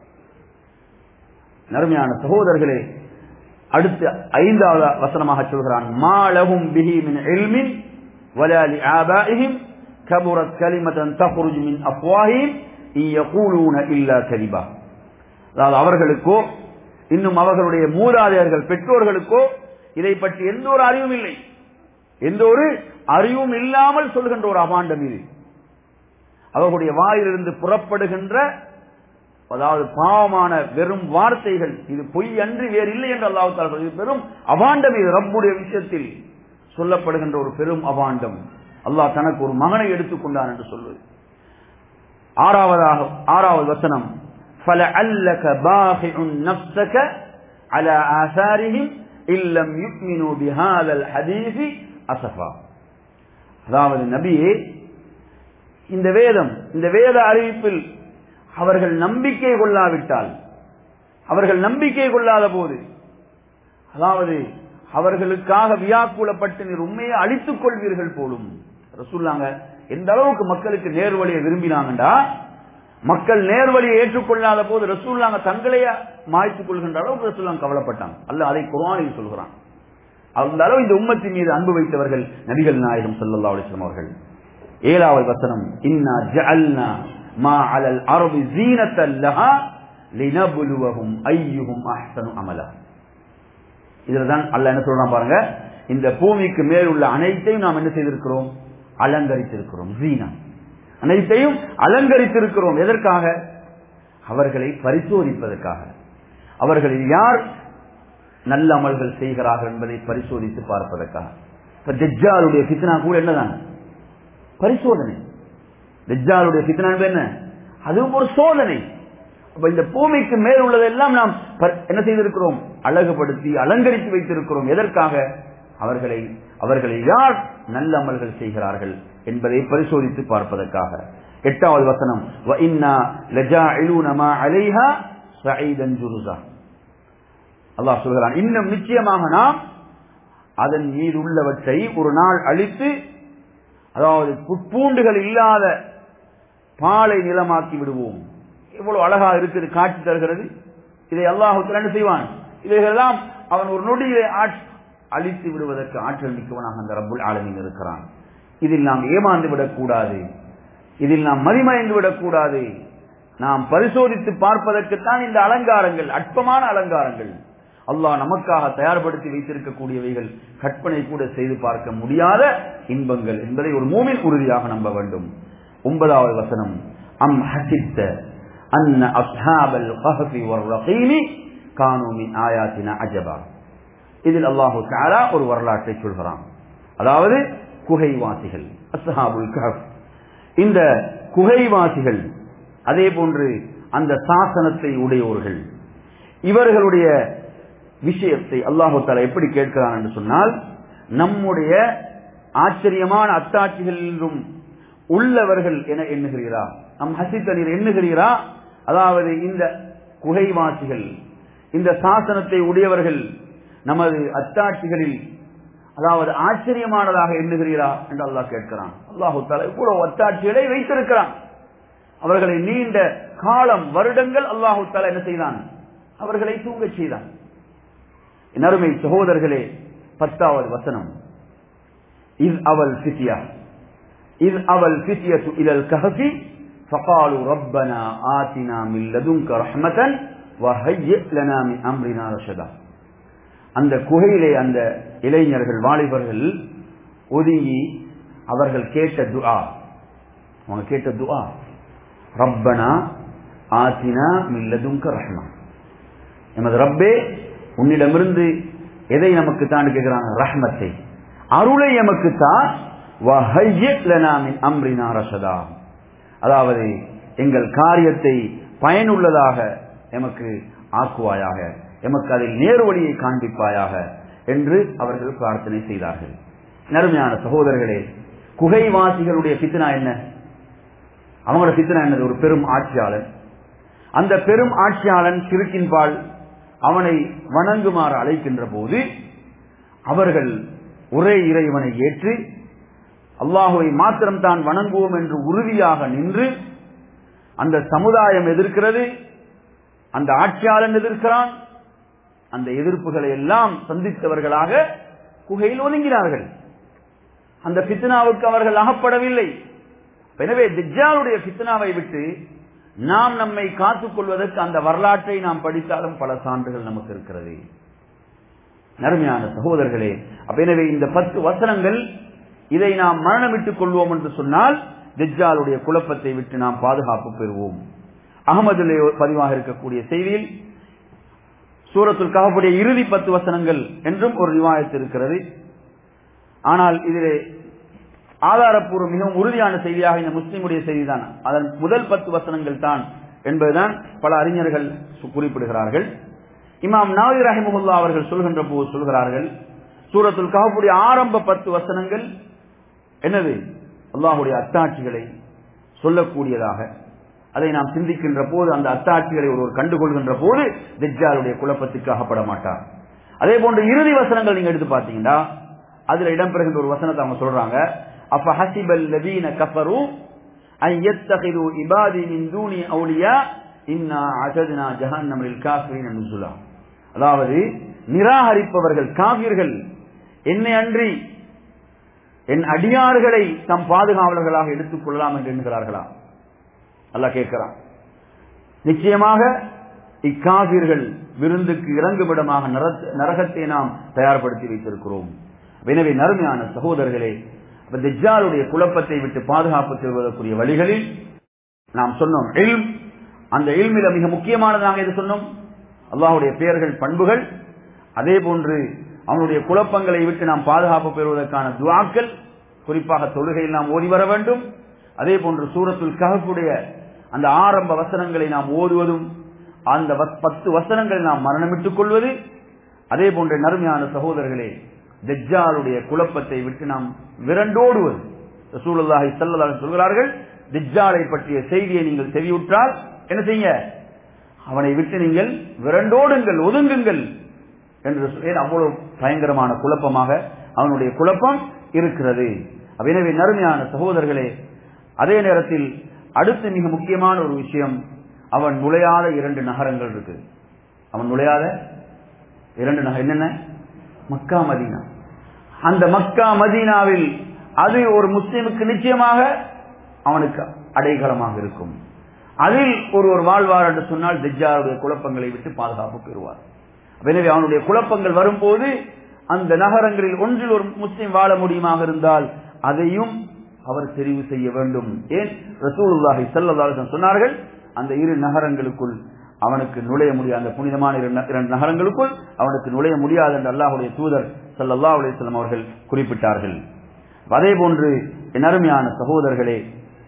நறுமையான சகோதரர்களே அடுத்த ஐந்தாவது வசனமாக சொல்கிறான் மாலகும் பிஹி மின் இல்மின் ولا لآبائهم كبرت كلمة تخرج من أفواههم إن يقولون إلا كذبا அதாவது அவர்களுக்கோ இன்னும் அவர்களுடைய மூதாதையர்கள் பெற்றோர்களுக்கோ இதை பற்றி எந்த ஒரு அறிவும் இல்லை எந்த ஒரு அறிவும் இல்லாமல் சொல்கின்ற ஒரு அபாண்டம் இது அவர்களுடைய வாயிலிருந்து புறப்படுகின்ற அதாவது பாவமான வெறும் வார்த்தைகள் இது பொய் அன்றி வேறு இல்லை என்று அல்லாஹ் இது பெரும் அபாண்டம் இது ரப்புடைய விஷயத்தில் சொல்லப்படுகின்ற ஒரு பெரும் அபாண்டம் அல்லாஹ் தனக்கு ஒரு மகனை எடுத்துக்கொண்டான் என்று சொல்வது ஆறாவதாக ஆறாவது வசனம் فَلَعَلَّكَ بَاخِعٌ نَفْسَكَ عَلَى آثَارِهِمْ إِن لَّمْ يُؤْمِنُوا بِهَذَا الْحَدِيثِ أَسَفًا அதாவது நபியே இந்த வேதம் இந்த வேத அறிவிப்பில் அவர்கள் நம்பிக்கை கொள்ளாவிட்டால் அவர்கள் நம்பிக்கை கொள்ளாத போது அதாவது அவர்களுக்காக வியாக்குலப்பட்டு நீர் உண்மையை அழித்துக் கொள்வீர்கள் போலும் சொல்லாங்க எந்த அளவுக்கு மக்களுக்கு நேர்வழியை விரும்பினாங்கண்டா மக்கள் நேர்வழியை ஏற்றுக்கொள்ளாத போது ரசூல்லாங்க தங்களையே மாய்த்துக் கொள்கின்ற அளவுக்கு ரசூல்லாம் கவலைப்பட்டாங்க அல்ல அதை குரானில் சொல்கிறான் அந்த அளவு இந்த உம்மத்தின் மீது அன்பு வைத்தவர்கள் நபிகள் நாயகம் ஸல்லல்லாஹு அலைஹி வஸல்லம் அவர்கள் ஏழாவது வசனம் இன்னா ஜஅல்னா மா அலல் அர்தி ஜீனத்தல் லஹா லினப்லுவஹும் அய்யுஹும் அஹ்சனு அமலா இதுல தான் அல்லாஹ் என்ன சொல்றான் பாருங்க இந்த பூமிக்கு மேல் உள்ள அனைத்தையும் நாம் என்ன செய்திருக்கிறோம் அலங்கரித்திருக்கிறோம் ஜீனா அனைத்தையும் அலங்கரித்திருக்கிறோம் எதற்காக அவர்களை பரிசோதிப்பதற்காக அவர்களில் யார் நல்ல அமல்கள் செய்கிறார்கள் என்பதை பரிசோதித்து பார்ப்பதற்காக இப்ப தெஜ்ஜாலுடைய ஃபித்னா கூட என்னதான் பரிசோதனை தெஜ்ஜாலுடைய ஃபித்னா என்பது என்ன அதுவும் ஒரு சோதனை அப்ப இந்த பூமிக்கு மேல் உள்ளதெல்லாம் நாம் ப- என்ன செய்திருக்கிறோம் அழகுபடுத்தி அலங்கரித்து வைத்திருக்கிறோம் எதற்காக அவர்களை அவர்களை யார் நல்ல அமல்கள் செய்கிறார்கள் என்பதை பரிசோதித்து பார்ப்பதற்காக எட்டாவது வசனம் "வ இன்னா லஜாஇலூன மா அலைஹா ஸஈதன் ஜுருஸா." அல்லாஹ் சொல்கிறான் இன்னும் நிச்சயமாக நாம் அதன் மீது உள்ளவற்றை ஒரு நாள் அழித்து அதாவது புற்பூண்டுகள் இல்லாத பாலை நிலமாக்கி விடுவோம் இவ்வளவு அழகா இருக்குது காட்சி தருகிறது இதை அல்லாஹு என்ன செய்வான் இவைகளெல்லாம் அவன் ஒரு நொடியிலே ஆட்சி அழித்து விடுவதற்கு ஆற்றல் மிக்கவனாக அந்த ரப்புல் ஆலமீன் இருக்கிறான் இதில் நாம் ஏமாந்து விடக்கூடாது இதில் நாம் மதிமயந்து விடக்கூடாது நாம் பரிசோதித்து பார்ப்பதற்குத்தான் இந்த அலங்காரங்கள் அற்பமான அலங்காரங்கள் அல்லாஹ் நமக்காக தயார்படுத்தி வைத்திருக்கக்கூடியவைகள் கற்பனை கூட செய்து பார்க்க முடியாத இன்பங்கள் என்பதை ஒரு மூமின் உறுதியாக நம்ப வேண்டும் ஒன்பதாவது வசனம் அம் ஹசித்த அன்ன அஸ்ஹாபல் கஹஃபி வர்ரகீமி கானூ மின் ஆயாத்தினா அஜபா இதில் அல்லாஹு தஆலா ஒரு வரலாற்றை சொல்கிறான் அதாவது குகைவாசிகள் அஸ்ஹாபுல் கஹஃப் இந்த குகைவாசிகள் அதே போன்று அந்த சாசனத்தை உடையோர்கள் இவர்களுடைய விஷயத்தை அல்லாஹு தாலா எப்படி கேட்கிறான் என்று சொன்னால் நம்முடைய ஆச்சரியமான அத்தாட்சிகளிலும் உள்ளவர்கள் என எண்ணுகிறீரா நம் ஹசித்தனீர் எண்ணுகிறீரா அதாவது இந்த குகைவாசிகள் இந்த சாசனத்தை உடையவர்கள் நமது அத்தாட்சிகளில் அதாவது ஆச்சரியமானதாக எண்ணுகிறீரா என்று அல்லாஹ் கேட்கிறான் அல்லாஹு தாலா இவ்வளவு அத்தாட்சிகளை வைத்திருக்கிறான் அவர்களை நீண்ட காலம் வருடங்கள் அல்லாஹு தாலா என்ன செய்தான் அவர்களை தூங்கச் செய்தான் என் அருமை சகோதரர்களே பத்தாவது வசனம் இஸ் அவல் ஃபித்யா இஸ் அவல் ஃபித்யத்து இலல் கஹஃபி فقالوا ربنا آتنا من لدنك رحمة وهيئ لنا من أمرنا رشدا அந்த குகையிலே அந்த இளைஞர்கள் வாலிபர்கள் ஒதுங்கி அவர்கள் கேட்ட துஆ அவங்க கேட்ட துஆ ரப்பனா ஆத்தினா மில்லதுங்க ரஹ்மா எமது ரப்பே உன்னிடமிருந்து எதை நமக்கு தான் கேட்கிறாங்க ரஹ்மத்தை அருளை எமக்கு தான் அம்ரினா ரஷதா அதாவது எங்கள் காரியத்தை பயனுள்ளதாக எமக்கு ஆக்குவாயாக எமக்கு அதில் நேர்வழியை காண்பிப்பாயாக என்று அவர்கள் பிரார்த்தனை செய்தார்கள் நறுமையான சகோதரர்களே குகைவாசிகளுடைய பித்னா என்ன அவங்களோட பித்னா என்னது ஒரு பெரும் ஆட்சியாளன் அந்த பெரும் ஆட்சியாளன் சிறுக்கின்பால் அவனை வணங்குமாறு அழைக்கின்ற போது அவர்கள் ஒரே இறைவனை ஏற்று அல்லாஹுவை மாத்திரம் தான் வணங்குவோம் என்று உறுதியாக நின்று அந்த சமுதாயம் எதிர்க்கிறது அந்த ஆட்சியாளன் எதிர்க்கிறான் அந்த எதிர்ப்புகளை எல்லாம் சந்தித்தவர்களாக குகையில் ஒதுங்கினார்கள் அந்த பித்னாவுக்கு அவர்கள் அகப்படவில்லை எனவே திஜாலுடைய பித்னாவை விட்டு நாம் நம்மை காத்துக் கொள்வதற்கு அந்த வரலாற்றை நாம் படித்தாலும் பல சான்றுகள் நமக்கு இருக்கிறது நறுமையான சகோதரர்களே அப்ப எனவே இந்த பத்து வசனங்கள் இதை நாம் மரணமிட்டுக் கொள்வோம் என்று சொன்னால் திஜாலுடைய குழப்பத்தை விட்டு நாம் பாதுகாப்பு பெறுவோம் அகமதுலே பதிவாக இருக்கக்கூடிய செய்தியில் சூரத்துல் கஹபுடைய இறுதி பத்து வசனங்கள் என்றும் ஒரு ரிவாயத்து இருக்கிறது ஆனால் இதிலே ஆதாரப்பூர்வ மிகவும் உறுதியான செய்தியாக இந்த முஸ்லிமுடைய செய்திதான் அதன் முதல் பத்து வசனங்கள் தான் என்பதுதான் பல அறிஞர்கள் குறிப்பிடுகிறார்கள் இமாம் நாவி ரஹிமுல்லா அவர்கள் சொல்கின்ற போது சொல்கிறார்கள் சூரத்துல் கஹபுடைய ஆரம்ப பத்து வசனங்கள் என்னது அல்லாஹுடைய அத்தாட்சிகளை சொல்லக்கூடியதாக அதை நாம் சிந்திக்கின்ற போது அந்த அத்தாட்சிகளை ஒருவர் கண்டுகொள்கின்ற போது திஜாலுடைய குழப்பத்துக்கு அகப்பட மாட்டார் அதே போன்று இறுதி வசனங்கள் நீங்க எடுத்து பார்த்தீங்கன்னா அதுல இடம்பெறுகின்ற ஒரு வசனத்தை அவங்க சொல்றாங்க أفحسب الذين كفروا أن يتخذوا عبادي من دوني أولياء إنا عتدنا جهنم للكافرين نزلا அதாவது நிராகரிப்பவர்கள் காவியர்கள் என்னை அன்றி என் அடியார்களை தம் பாதுகாவலர்களாக எடுத்துக் கொள்ளலாம் என்று எண்ணுகிறார்களா அல்ல கேட்கிறான் நிச்சயமாக இக்காவிர்கள் விருந்துக்கு இறங்குமிடமாக நரகத்தை நாம் தயார்படுத்தி வைத்திருக்கிறோம் எனவே நறுமையான சகோதரர்களே தெஜாலுடைய குழப்பத்தை விட்டு பாதுகாப்பு பெறுவதற்குரிய வழிகளில் நாம் சொன்னோம் எல்ம் அந்த எல்மில மிக முக்கியமானதாக எது சொன்னோம் அல்லாஹுடைய பெயர்கள் பண்புகள் அதே போன்று அவனுடைய குழப்பங்களை விட்டு நாம் பாதுகாப்பு பெறுவதற்கான துவாக்கள் குறிப்பாக தொழுகையில் நாம் ஓதி வர வேண்டும் அதே போன்று சூரத்துல் கஹப்புடைய அந்த ஆரம்ப வசனங்களை நாம் ஓதுவதும் அந்த பத்து வசனங்களை நாம் மரணமிட்டுக் கொள்வது அதே போன்ற நறுமையான சகோதரர்களே தெஜ்ஜாலுடைய குழப்பத்தை விட்டு நாம் விரண்டோடுவது ரசூலுல்லாஹி ஸல்லல்லாஹு சொல்கிறார்கள் திஜ்ஜாலை பற்றிய செய்தியை நீங்கள் செவியுற்றால் என்ன செய்ய அவனை விட்டு நீங்கள் விரண்டோடுங்கள் ஒதுங்குங்கள் என்று சொல்லி அவ்வளவு பயங்கரமான குழப்பமாக அவனுடைய குழப்பம் இருக்கிறது எனவே நறுமையான சகோதரர்களே அதே நேரத்தில் அடுத்து மிக முக்கியமான ஒரு விஷயம் அவன் நுழையாத இரண்டு நகரங்கள் இருக்கு அவன் நுழையாத இரண்டு நகர் என்னென்ன மக்கா மதீனா அந்த மக்கா மதீனாவில் அது ஒரு முஸ்லிமுக்கு நிச்சயமாக அவனுக்கு அடைக்கலமாக இருக்கும் அதில் ஒருவர் வாழ்வார் என்று சொன்னால் தெஜ்ஜாருடைய குழப்பங்களை விட்டு பாதுகாப்பு பெறுவார் எனவே அவனுடைய குழப்பங்கள் வரும்போது அந்த நகரங்களில் ஒன்றில் ஒரு முஸ்லிம் வாழ முடியுமாக இருந்தால் அதையும் அவர் தெரிவு செய்ய வேண்டும் ஏன் ரசூலுல்லாஹி ஸல்லல்லாஹு சொன்னார்கள் அந்த இரு நகரங்களுக்குள் அவனுக்கு நுழைய முடியாது அந்த புனிதமான இரண்டு நகரங்களுக்குள் அவனுக்கு நுழைய முடியாது என்று அல்லாஹுடைய தூதர் சல்லல்லா அலிஸ்லாம் அவர்கள் குறிப்பிட்டார்கள் அதே போன்று என் அருமையான சகோதரர்களே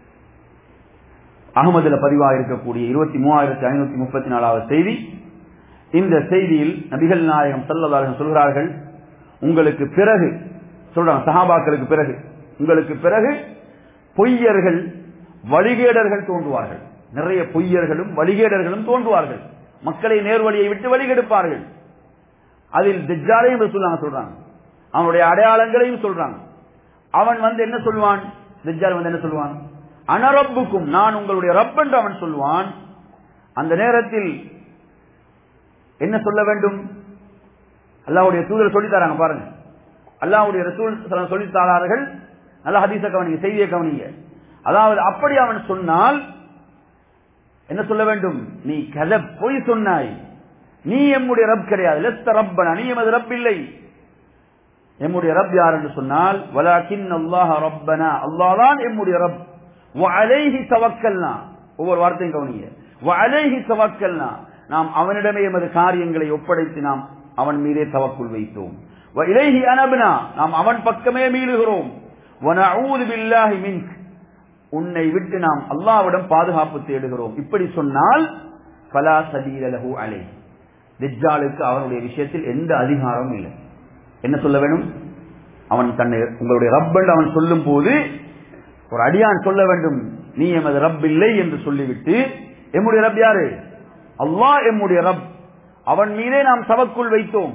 அகமதுல பதிவாக இருக்கக்கூடிய இருபத்தி மூவாயிரத்தி ஐநூத்தி முப்பத்தி நாலாவது செய்தி இந்த செய்தியில் நபிகள் நாயகம் சல்லதாரகம் சொல்கிறார்கள் உங்களுக்கு பிறகு சொல்றாங்க சஹாபாக்களுக்கு பிறகு உங்களுக்கு பிறகு பொய்யர்கள் வழிகேடர்கள் தோன்றுவார்கள் நிறைய பொய்யர்களும் வழிகேடர்களும் தோன்றுவார்கள் மக்களை நேர்வழியை விட்டு வழிகெடுப்பார்கள் அதில் திஜாலையும் சொல்றாங்க சொல்றாங்க அவனுடைய அடையாளங்களையும் சொல்றாங்க அவன் வந்து என்ன சொல்லுவான் திஜால் வந்து என்ன சொல்லுவான் அனரப்புக்கும் நான் உங்களுடைய ரப் என்று அவன் சொல்லுவான் அந்த நேரத்தில் என்ன சொல்ல வேண்டும் அல்லாவுடைய தூதர் சொல்லி தராங்க பாருங்க அல்லாவுடைய ரசூல் சொல்லி தாரார்கள் நல்ல ஹதீச கவனிங்க செய்தியை கவனிங்க அதாவது அப்படி அவன் சொன்னால் என்ன சொல்ல வேண்டும் நீ கதை பொய் சொன்னாய் நீ எம்முடைய ரப் கிடையாது லெஸ்த ரப்பனா நீ எமது ரப் இல்லை எம்முடைய ரப் யார் என்று சொன்னால் வலாக்கின் அல்லாஹ் ரப்பனா அல்லாதான் எம்முடைய ரப் வலைஹி தவக்கல்னா ஒவ்வொரு வார்த்தையும் கவனிங்க வலைஹி தவக்கல்னா நாம் அவனிடமே எமது காரியங்களை ஒப்படைத்து நாம் அவன் மீதே தவக்குள் வைத்தோம் இலைஹி அனபனா நாம் அவன் பக்கமே மீளுகிறோம் பில்லாஹி மின்க் உன்னை விட்டு நாம் அல்லாவிடம் பாதுகாப்பு தேடுகிறோம் இப்படி சொன்னால் பலா சதீரலகு அலை திஜாலுக்கு அவனுடைய விஷயத்தில் எந்த அதிகாரமும் இல்லை என்ன சொல்ல வேணும் அவன் தன்னை உங்களுடைய ரப்பன் அவன் சொல்லும் போது ஒரு அடியான் சொல்ல வேண்டும் நீ எமது ரப் இல்லை என்று சொல்லிவிட்டு எம்முடைய ரப் யாரு அல்லாஹ் எம்முடைய ரப் அவன் மீதே நாம் தவக்குள் வைத்தோம்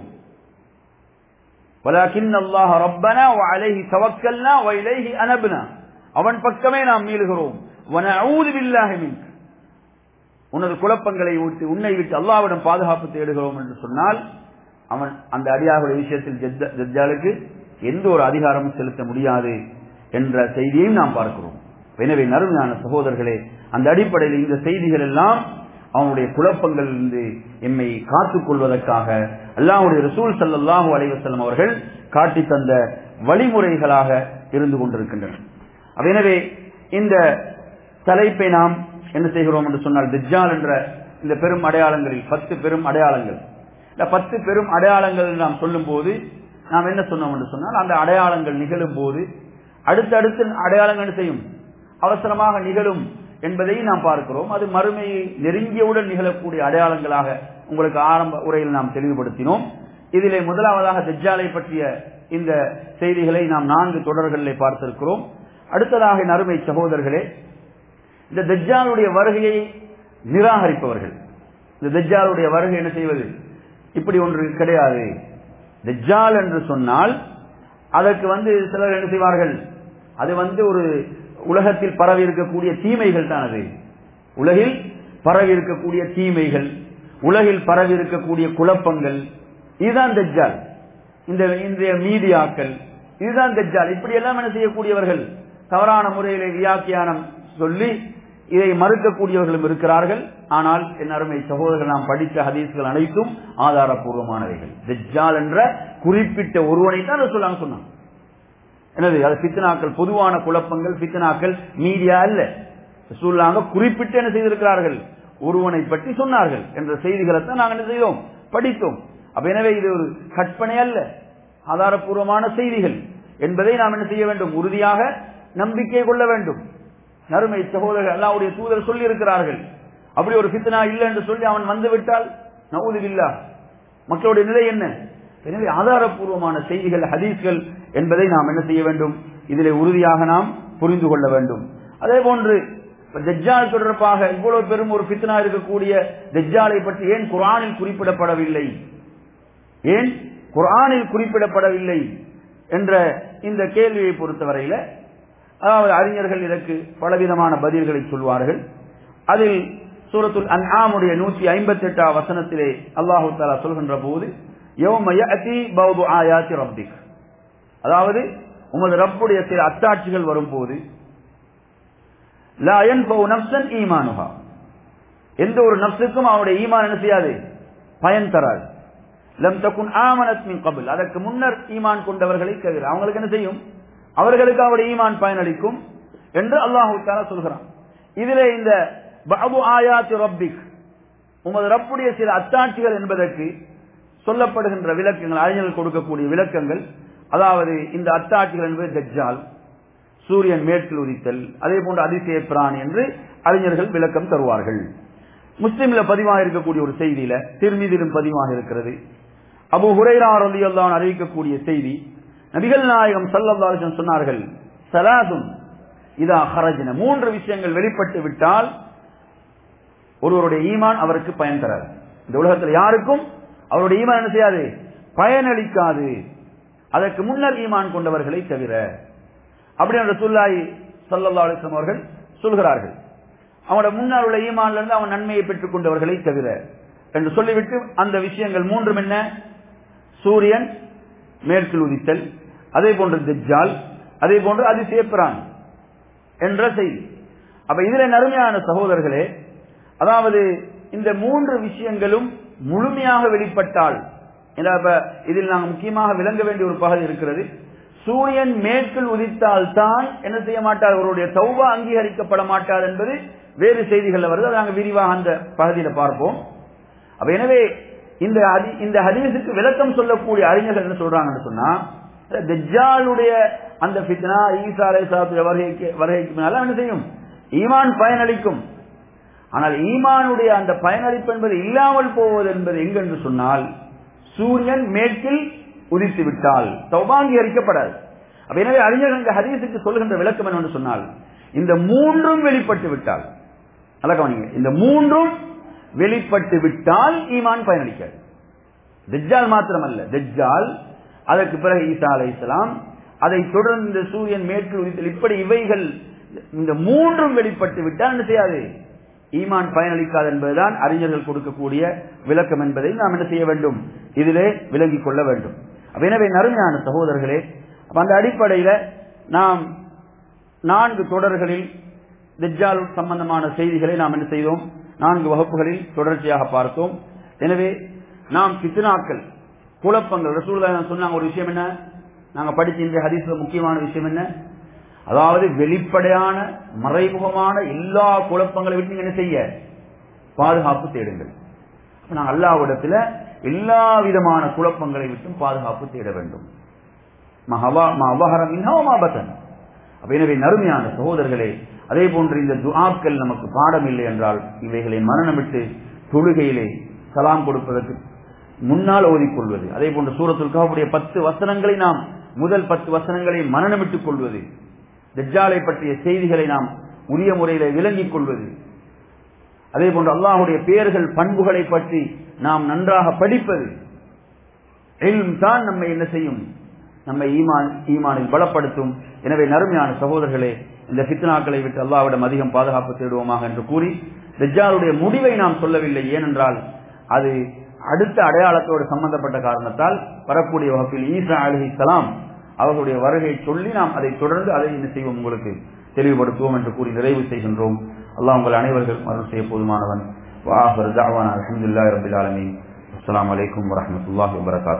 ولكن الله ربنا وعليه توكلنا وإليه أنبنا அவன் பக்கமே நாம் மீளுகிறோம் وَنَعُوذُ بِاللَّهِ مِنْكَ உனது குழப்பங்களை விட்டு உன்னை விட்டு அல்லாவிடம் பாதுகாப்பு தேடுகிறோம் என்று சொன்னால் அவன் அந்த அடியாருடைய விஷயத்தில் ஜஜ்ஜாலுக்கு எந்த ஒரு அதிகாரமும் செலுத்த முடியாது என்ற செய்தியையும் நாம் பார்க்கிறோம் எனவே நறுமையான சகோதரர்களே அந்த அடிப்படையில் இந்த செய்திகள் எல்லாம் அவனுடைய குழப்பங்களிலிருந்து எம்மை காத்துக் கொள்வதற்காக அல்லாஹுடைய ரசூல் சல்லாஹூ அலைவசல்லம் அவர்கள் காட்டி தந்த வழிமுறைகளாக இருந்து கொண்டிருக்கின்றன எனவே இந்த தலைப்பை நாம் என்ன செய்கிறோம் என்று சொன்னால் திஜால் என்ற இந்த பெரும் அடையாளங்களில் பத்து பெரும் அடையாளங்கள் இந்த பத்து பெரும் அடையாளங்கள் நாம் சொல்லும் போது நாம் என்ன சொன்னோம் என்று சொன்னால் அந்த அடையாளங்கள் நிகழும் போது அடுத்தடுத்து அடையாளங்கள் செய்யும் அவசரமாக நிகழும் என்பதையும் நாம் பார்க்கிறோம் அது மறுமையை நெருங்கியவுடன் நிகழக்கூடிய அடையாளங்களாக உங்களுக்கு ஆரம்ப உரையில் நாம் தெளிவுபடுத்தினோம் இதிலே முதலாவதாக தஜ்ஜாலை பற்றிய இந்த செய்திகளை நாம் நான்கு தொடர்களிலே பார்த்திருக்கிறோம் அடுத்ததாக நறுமை சகோதரர்களே இந்த தஜ்ஜாலுடைய வருகையை நிராகரிப்பவர்கள் இந்த தஜ்ஜாலுடைய வருகை என்ன செய்வது இப்படி ஒன்று கிடையாது தஜ்ஜால் என்று சொன்னால் அதற்கு வந்து சிலர் என்ன செய்வார்கள் அது வந்து ஒரு உலகத்தில் பரவி இருக்கக்கூடிய தீமைகள் தான் அது உலகில் பரவி இருக்கக்கூடிய தீமைகள் உலகில் பரவி இருக்கக்கூடிய குழப்பங்கள் இதுதான் தஜ்ஜால் இந்த இன்றைய மீடியாக்கள் இதுதான் தஜ்ஜால் இப்படி எல்லாம் என்ன செய்யக்கூடியவர்கள் தவறான முறையிலே வியாக்கியானம் சொல்லி இதை மறுக்கக்கூடியவர்களும் இருக்கிறார்கள் ஆனால் என் அருமை சகோதரர்கள் நாம் படித்த ஹதீஸ்கள் அனைத்தும் ஆதாரபூர்வமானவைகள் தஜ்ஜால் என்ற குறிப்பிட்ட ஒருவனை தான் சொல்லாங்க சொன்னாங்க என்னது அது பித்தனாக்கள் பொதுவான குழப்பங்கள் பித்தனாக்கள் மீடியா அல்ல சொல்லாங்க குறிப்பிட்டு என்ன செய்திருக்கிறார்கள் ஒருவனை பற்றி சொன்னார்கள் என்ற செய்திகளை தான் நாங்கள் என்ன செய்தோம் படித்தோம் அப்ப எனவே இது ஒரு கற்பனை அல்ல ஆதாரபூர்வமான செய்திகள் என்பதை நாம் என்ன செய்ய வேண்டும் உறுதியாக நம்பிக்கை கொள்ள வேண்டும் நறுமை சகோதரர்கள் அல்லாவுடைய தூதர் சொல்லி இருக்கிறார்கள் அப்படி ஒரு பித்தனா இல்லை என்று சொல்லி அவன் வந்து விட்டால் நவுதுவில்லா மக்களுடைய நிலை என்ன எனவே ஆதாரபூர்வமான செய்திகள் ஹதீஸ்கள் என்பதை நாம் என்ன செய்ய வேண்டும் இதிலே உறுதியாக நாம் புரிந்து கொள்ள வேண்டும் அதே போன்று தஜ்ஜால் தொடர்பாக இவ்வளவு பெரும் ஒரு பித்தனா இருக்கக்கூடிய தஜ்ஜாலை பற்றி ஏன் குரானில் குறிப்பிடப்படவில்லை ஏன் குரானில் குறிப்பிடப்படவில்லை என்ற இந்த கேள்வியை பொறுத்தவரையில அதாவது அறிஞர்கள் இதற்கு பலவிதமான பதில்களை சொல்வார்கள் அதில் சூரத்துல் அன்ஆமுடைய நூற்றி ஐம்பத்தி எட்டாம் வசனத்திலே அல்லாஹு தாலா சொல்கின்ற போது அதாவது உமது ரப்புடைய சில அத்தாட்சிகள் வரும்போது ஈமானுகா எந்த ஒரு நப்சுக்கும் அவனுடைய ஈமான் என்ன செய்யாது பயன் தராது லம் தக்குன் ஆமனத் மின் கபில் அதற்கு முன்னர் ஈமான் கொண்டவர்களை தவிர அவங்களுக்கு என்ன செய்யும் அவர்களுக்கு அவருடைய ஈமான் பயனளிக்கும் என்று அல்லாஹு தாலா சொல்கிறான் இதிலே இந்த பாபு ஆயாத்து ரப்பிக் உமது ரப்புடைய சில அத்தாட்சிகள் என்பதற்கு சொல்லப்படுகின்ற விளக்கங்கள் அறிஞர்கள் கொடுக்கக்கூடிய விளக்கங்கள் அதாவது இந்த அத்தாட்சிகள் என்பது தஜ்ஜால் சூரியன் மேற்கில் உதித்தல் அதே போன்ற அதிசய பிராணி என்று அறிஞர்கள் விளக்கம் தருவார்கள் முஸ்லிம்ல பதிவாக இருக்கக்கூடிய ஒரு செய்தியில திருமீதிலும் பதிவாக இருக்கிறது அபு ஹுரைரா ரலியல்லாஹு அறிவிக்கக்கூடிய செய்தி நபிகள் நாயகம் சல்லல்லாஹு சொன்னார்கள் சலாதுன் இதா ஹரஜன மூன்று விஷயங்கள் வெளிப்பட்டு விட்டால் ஒருவருடைய ஈமான் அவருக்கு பயன் தராது இந்த உலகத்தில் யாருக்கும் அவருடைய ஈமான் என்ன செய்யாது பயனளிக்காது அதற்கு முன்னர் ஈமான் கொண்டவர்களை தவிர அப்படி என்ற சொல்லாய் சல்லல்லா அலிஸ்லாம் அவர்கள் சொல்கிறார்கள் அவனோட முன்னால் உள்ள ஈமான்ல இருந்து அவன் நன்மையை பெற்றுக் கொண்டவர்களை தவிர என்று சொல்லிவிட்டு அந்த விஷயங்கள் மூன்றும் என்ன சூரியன் மேற்கில் உதித்தல் அதே போன்று தெஜ்ஜால் அதே போன்று அதிசயப்பிரான் என்ற செய்தி அப்ப இதுல நறுமையான சகோதரர்களே அதாவது இந்த மூன்று விஷயங்களும் முழுமையாக வெளிப்பட்டால் இதில் நாங்கள் முக்கியமாக விளங்க வேண்டிய ஒரு பகுதி இருக்கிறது சூரியன் மேற்கில் உதித்தால் தான் என்ன செய்ய மாட்டார் அவருடைய சௌபா அங்கீகரிக்கப்பட மாட்டார் என்பது வேறு செய்திகள் வருது அதை நாங்கள் விரிவாக அந்த பகுதியில பார்ப்போம் அப்ப எனவே இந்த இந்த ஹதீஸுக்கு விளக்கம் சொல்லக்கூடிய அறிஞர்கள் என்ன சொல்றாங்கன்னு சொன்னா தஜ்ஜாலுடைய அந்த பித்னா ஈசா அலை வருகைக்கு வருகைக்கு முன்னால என்ன செய்யும் ஈமான் பயனளிக்கும் ஆனால் ஈமானுடைய அந்த பயனளிப்பு என்பது இல்லாமல் போவது என்பது எங்கென்று சொன்னால் சூரியன் மேற்கில் உதித்து விட்டால் சௌபாங்கீகரிக்கப்படாது அப்ப எனவே அறிஞர்கள் இந்த ஹதீஸுக்கு சொல்கின்ற விளக்கம் என்னன்னு சொன்னால் இந்த மூன்றும் வெளிப்பட்டு விட்டால் நல்ல கவனிங்க இந்த மூன்றும் வெளிப்பட்டு விட்டால் ஈமான் பயனளிக்காது தெஜ்ஜால் மாத்திரமல்ல தெஜ்ஜால் அதற்கு பிறகு ஈசா அலை இஸ்லாம் அதை தொடர்ந்து சூரியன் மேற்கில் உதித்தல் இப்படி இவைகள் இந்த மூன்றும் வெளிப்பட்டு விட்டால் என்ன செய்யாது ஈமான் பயனளிக்காது என்பதுதான் அறிஞர்கள் கொடுக்கக்கூடிய விளக்கம் என்பதை நாம் என்ன செய்ய வேண்டும் இதிலே விளங்கிக் கொள்ள வேண்டும் எனவே நறுமையான சகோதரர்களே அந்த அடிப்படையில நாம் நான்கு தொடர்களில் திஜால் சம்பந்தமான செய்திகளை நாம் என்ன செய்தோம் நான்கு வகுப்புகளில் தொடர்ச்சியாக பார்த்தோம் எனவே நாம் கித்னாக்கள் குழப்பங்கள் ரசூல்லா சொன்னாங்க ஒரு விஷயம் என்ன நாங்க படிச்ச இந்த ஹதீஸ்ல முக்கியமான விஷயம் என்ன அதாவது வெளிப்படையான மறைமுகமான எல்லா குழப்பங்களை விட்டு நீங்க என்ன செய்ய பாதுகாப்பு தேடுங்கள் நான் அல்லாவிடத்துல எல்லா விதமான குழப்பங்களை விட்டும் பாதுகாப்பு தேட வேண்டும் எனவே நறுமையான சகோதரர்களே அதே போன்று இந்த துஆக்கள் நமக்கு பாடம் இல்லை என்றால் இவைகளை மரணமிட்டு தொழுகையிலே சலாம் கொடுப்பதற்கு முன்னால் ஓதிக்கொள்வது அதே போன்று சூரத்துல் கஹபுடைய பத்து வசனங்களை நாம் முதல் பத்து வசனங்களை மரணமிட்டுக் கொள்வது தஜ்ஜாலை பற்றிய செய்திகளை நாம் உரிய முறையில விளங்கிக் கொள்வது அதே போன்று அல்லாஹுடைய பெயர்கள் பண்புகளை பற்றி நாம் நன்றாக படிப்பது தான் நம்மை என்ன செய்யும் நம்மை ஈமான் ஈமானில் பலப்படுத்தும் எனவே நறுமையான சகோதரர்களே இந்த ஃபித்னாக்களை விட்டு அல்லாவிடம் அதிகம் பாதுகாப்பு தேடுவோமாக என்று கூறி தஜ்ஜாலுடைய முடிவை நாம் சொல்லவில்லை ஏனென்றால் அது அடுத்த அடையாளத்தோடு சம்பந்தப்பட்ட காரணத்தால் வரக்கூடிய வகுப்பில் ஈசா அலிஹிஸ்லாம் அவர்களுடைய வருகையை சொல்லி நாம் அதை தொடர்ந்து அதை என்ன செய்வோம் உங்களுக்கு தெளிவுபடுத்துவோம் என்று கூறி நிறைவு செய்கின்றோம் அல்லாஹ் உங்கள் அனைவர்கள் மரணம் செய்ய போதுமானவன் வாஹர் தாவான் அலமதுல்லா ரபில் ஆலமி அஸ்லாம் வலைக்கம் வரமத்துல்லாஹி வபரகாத்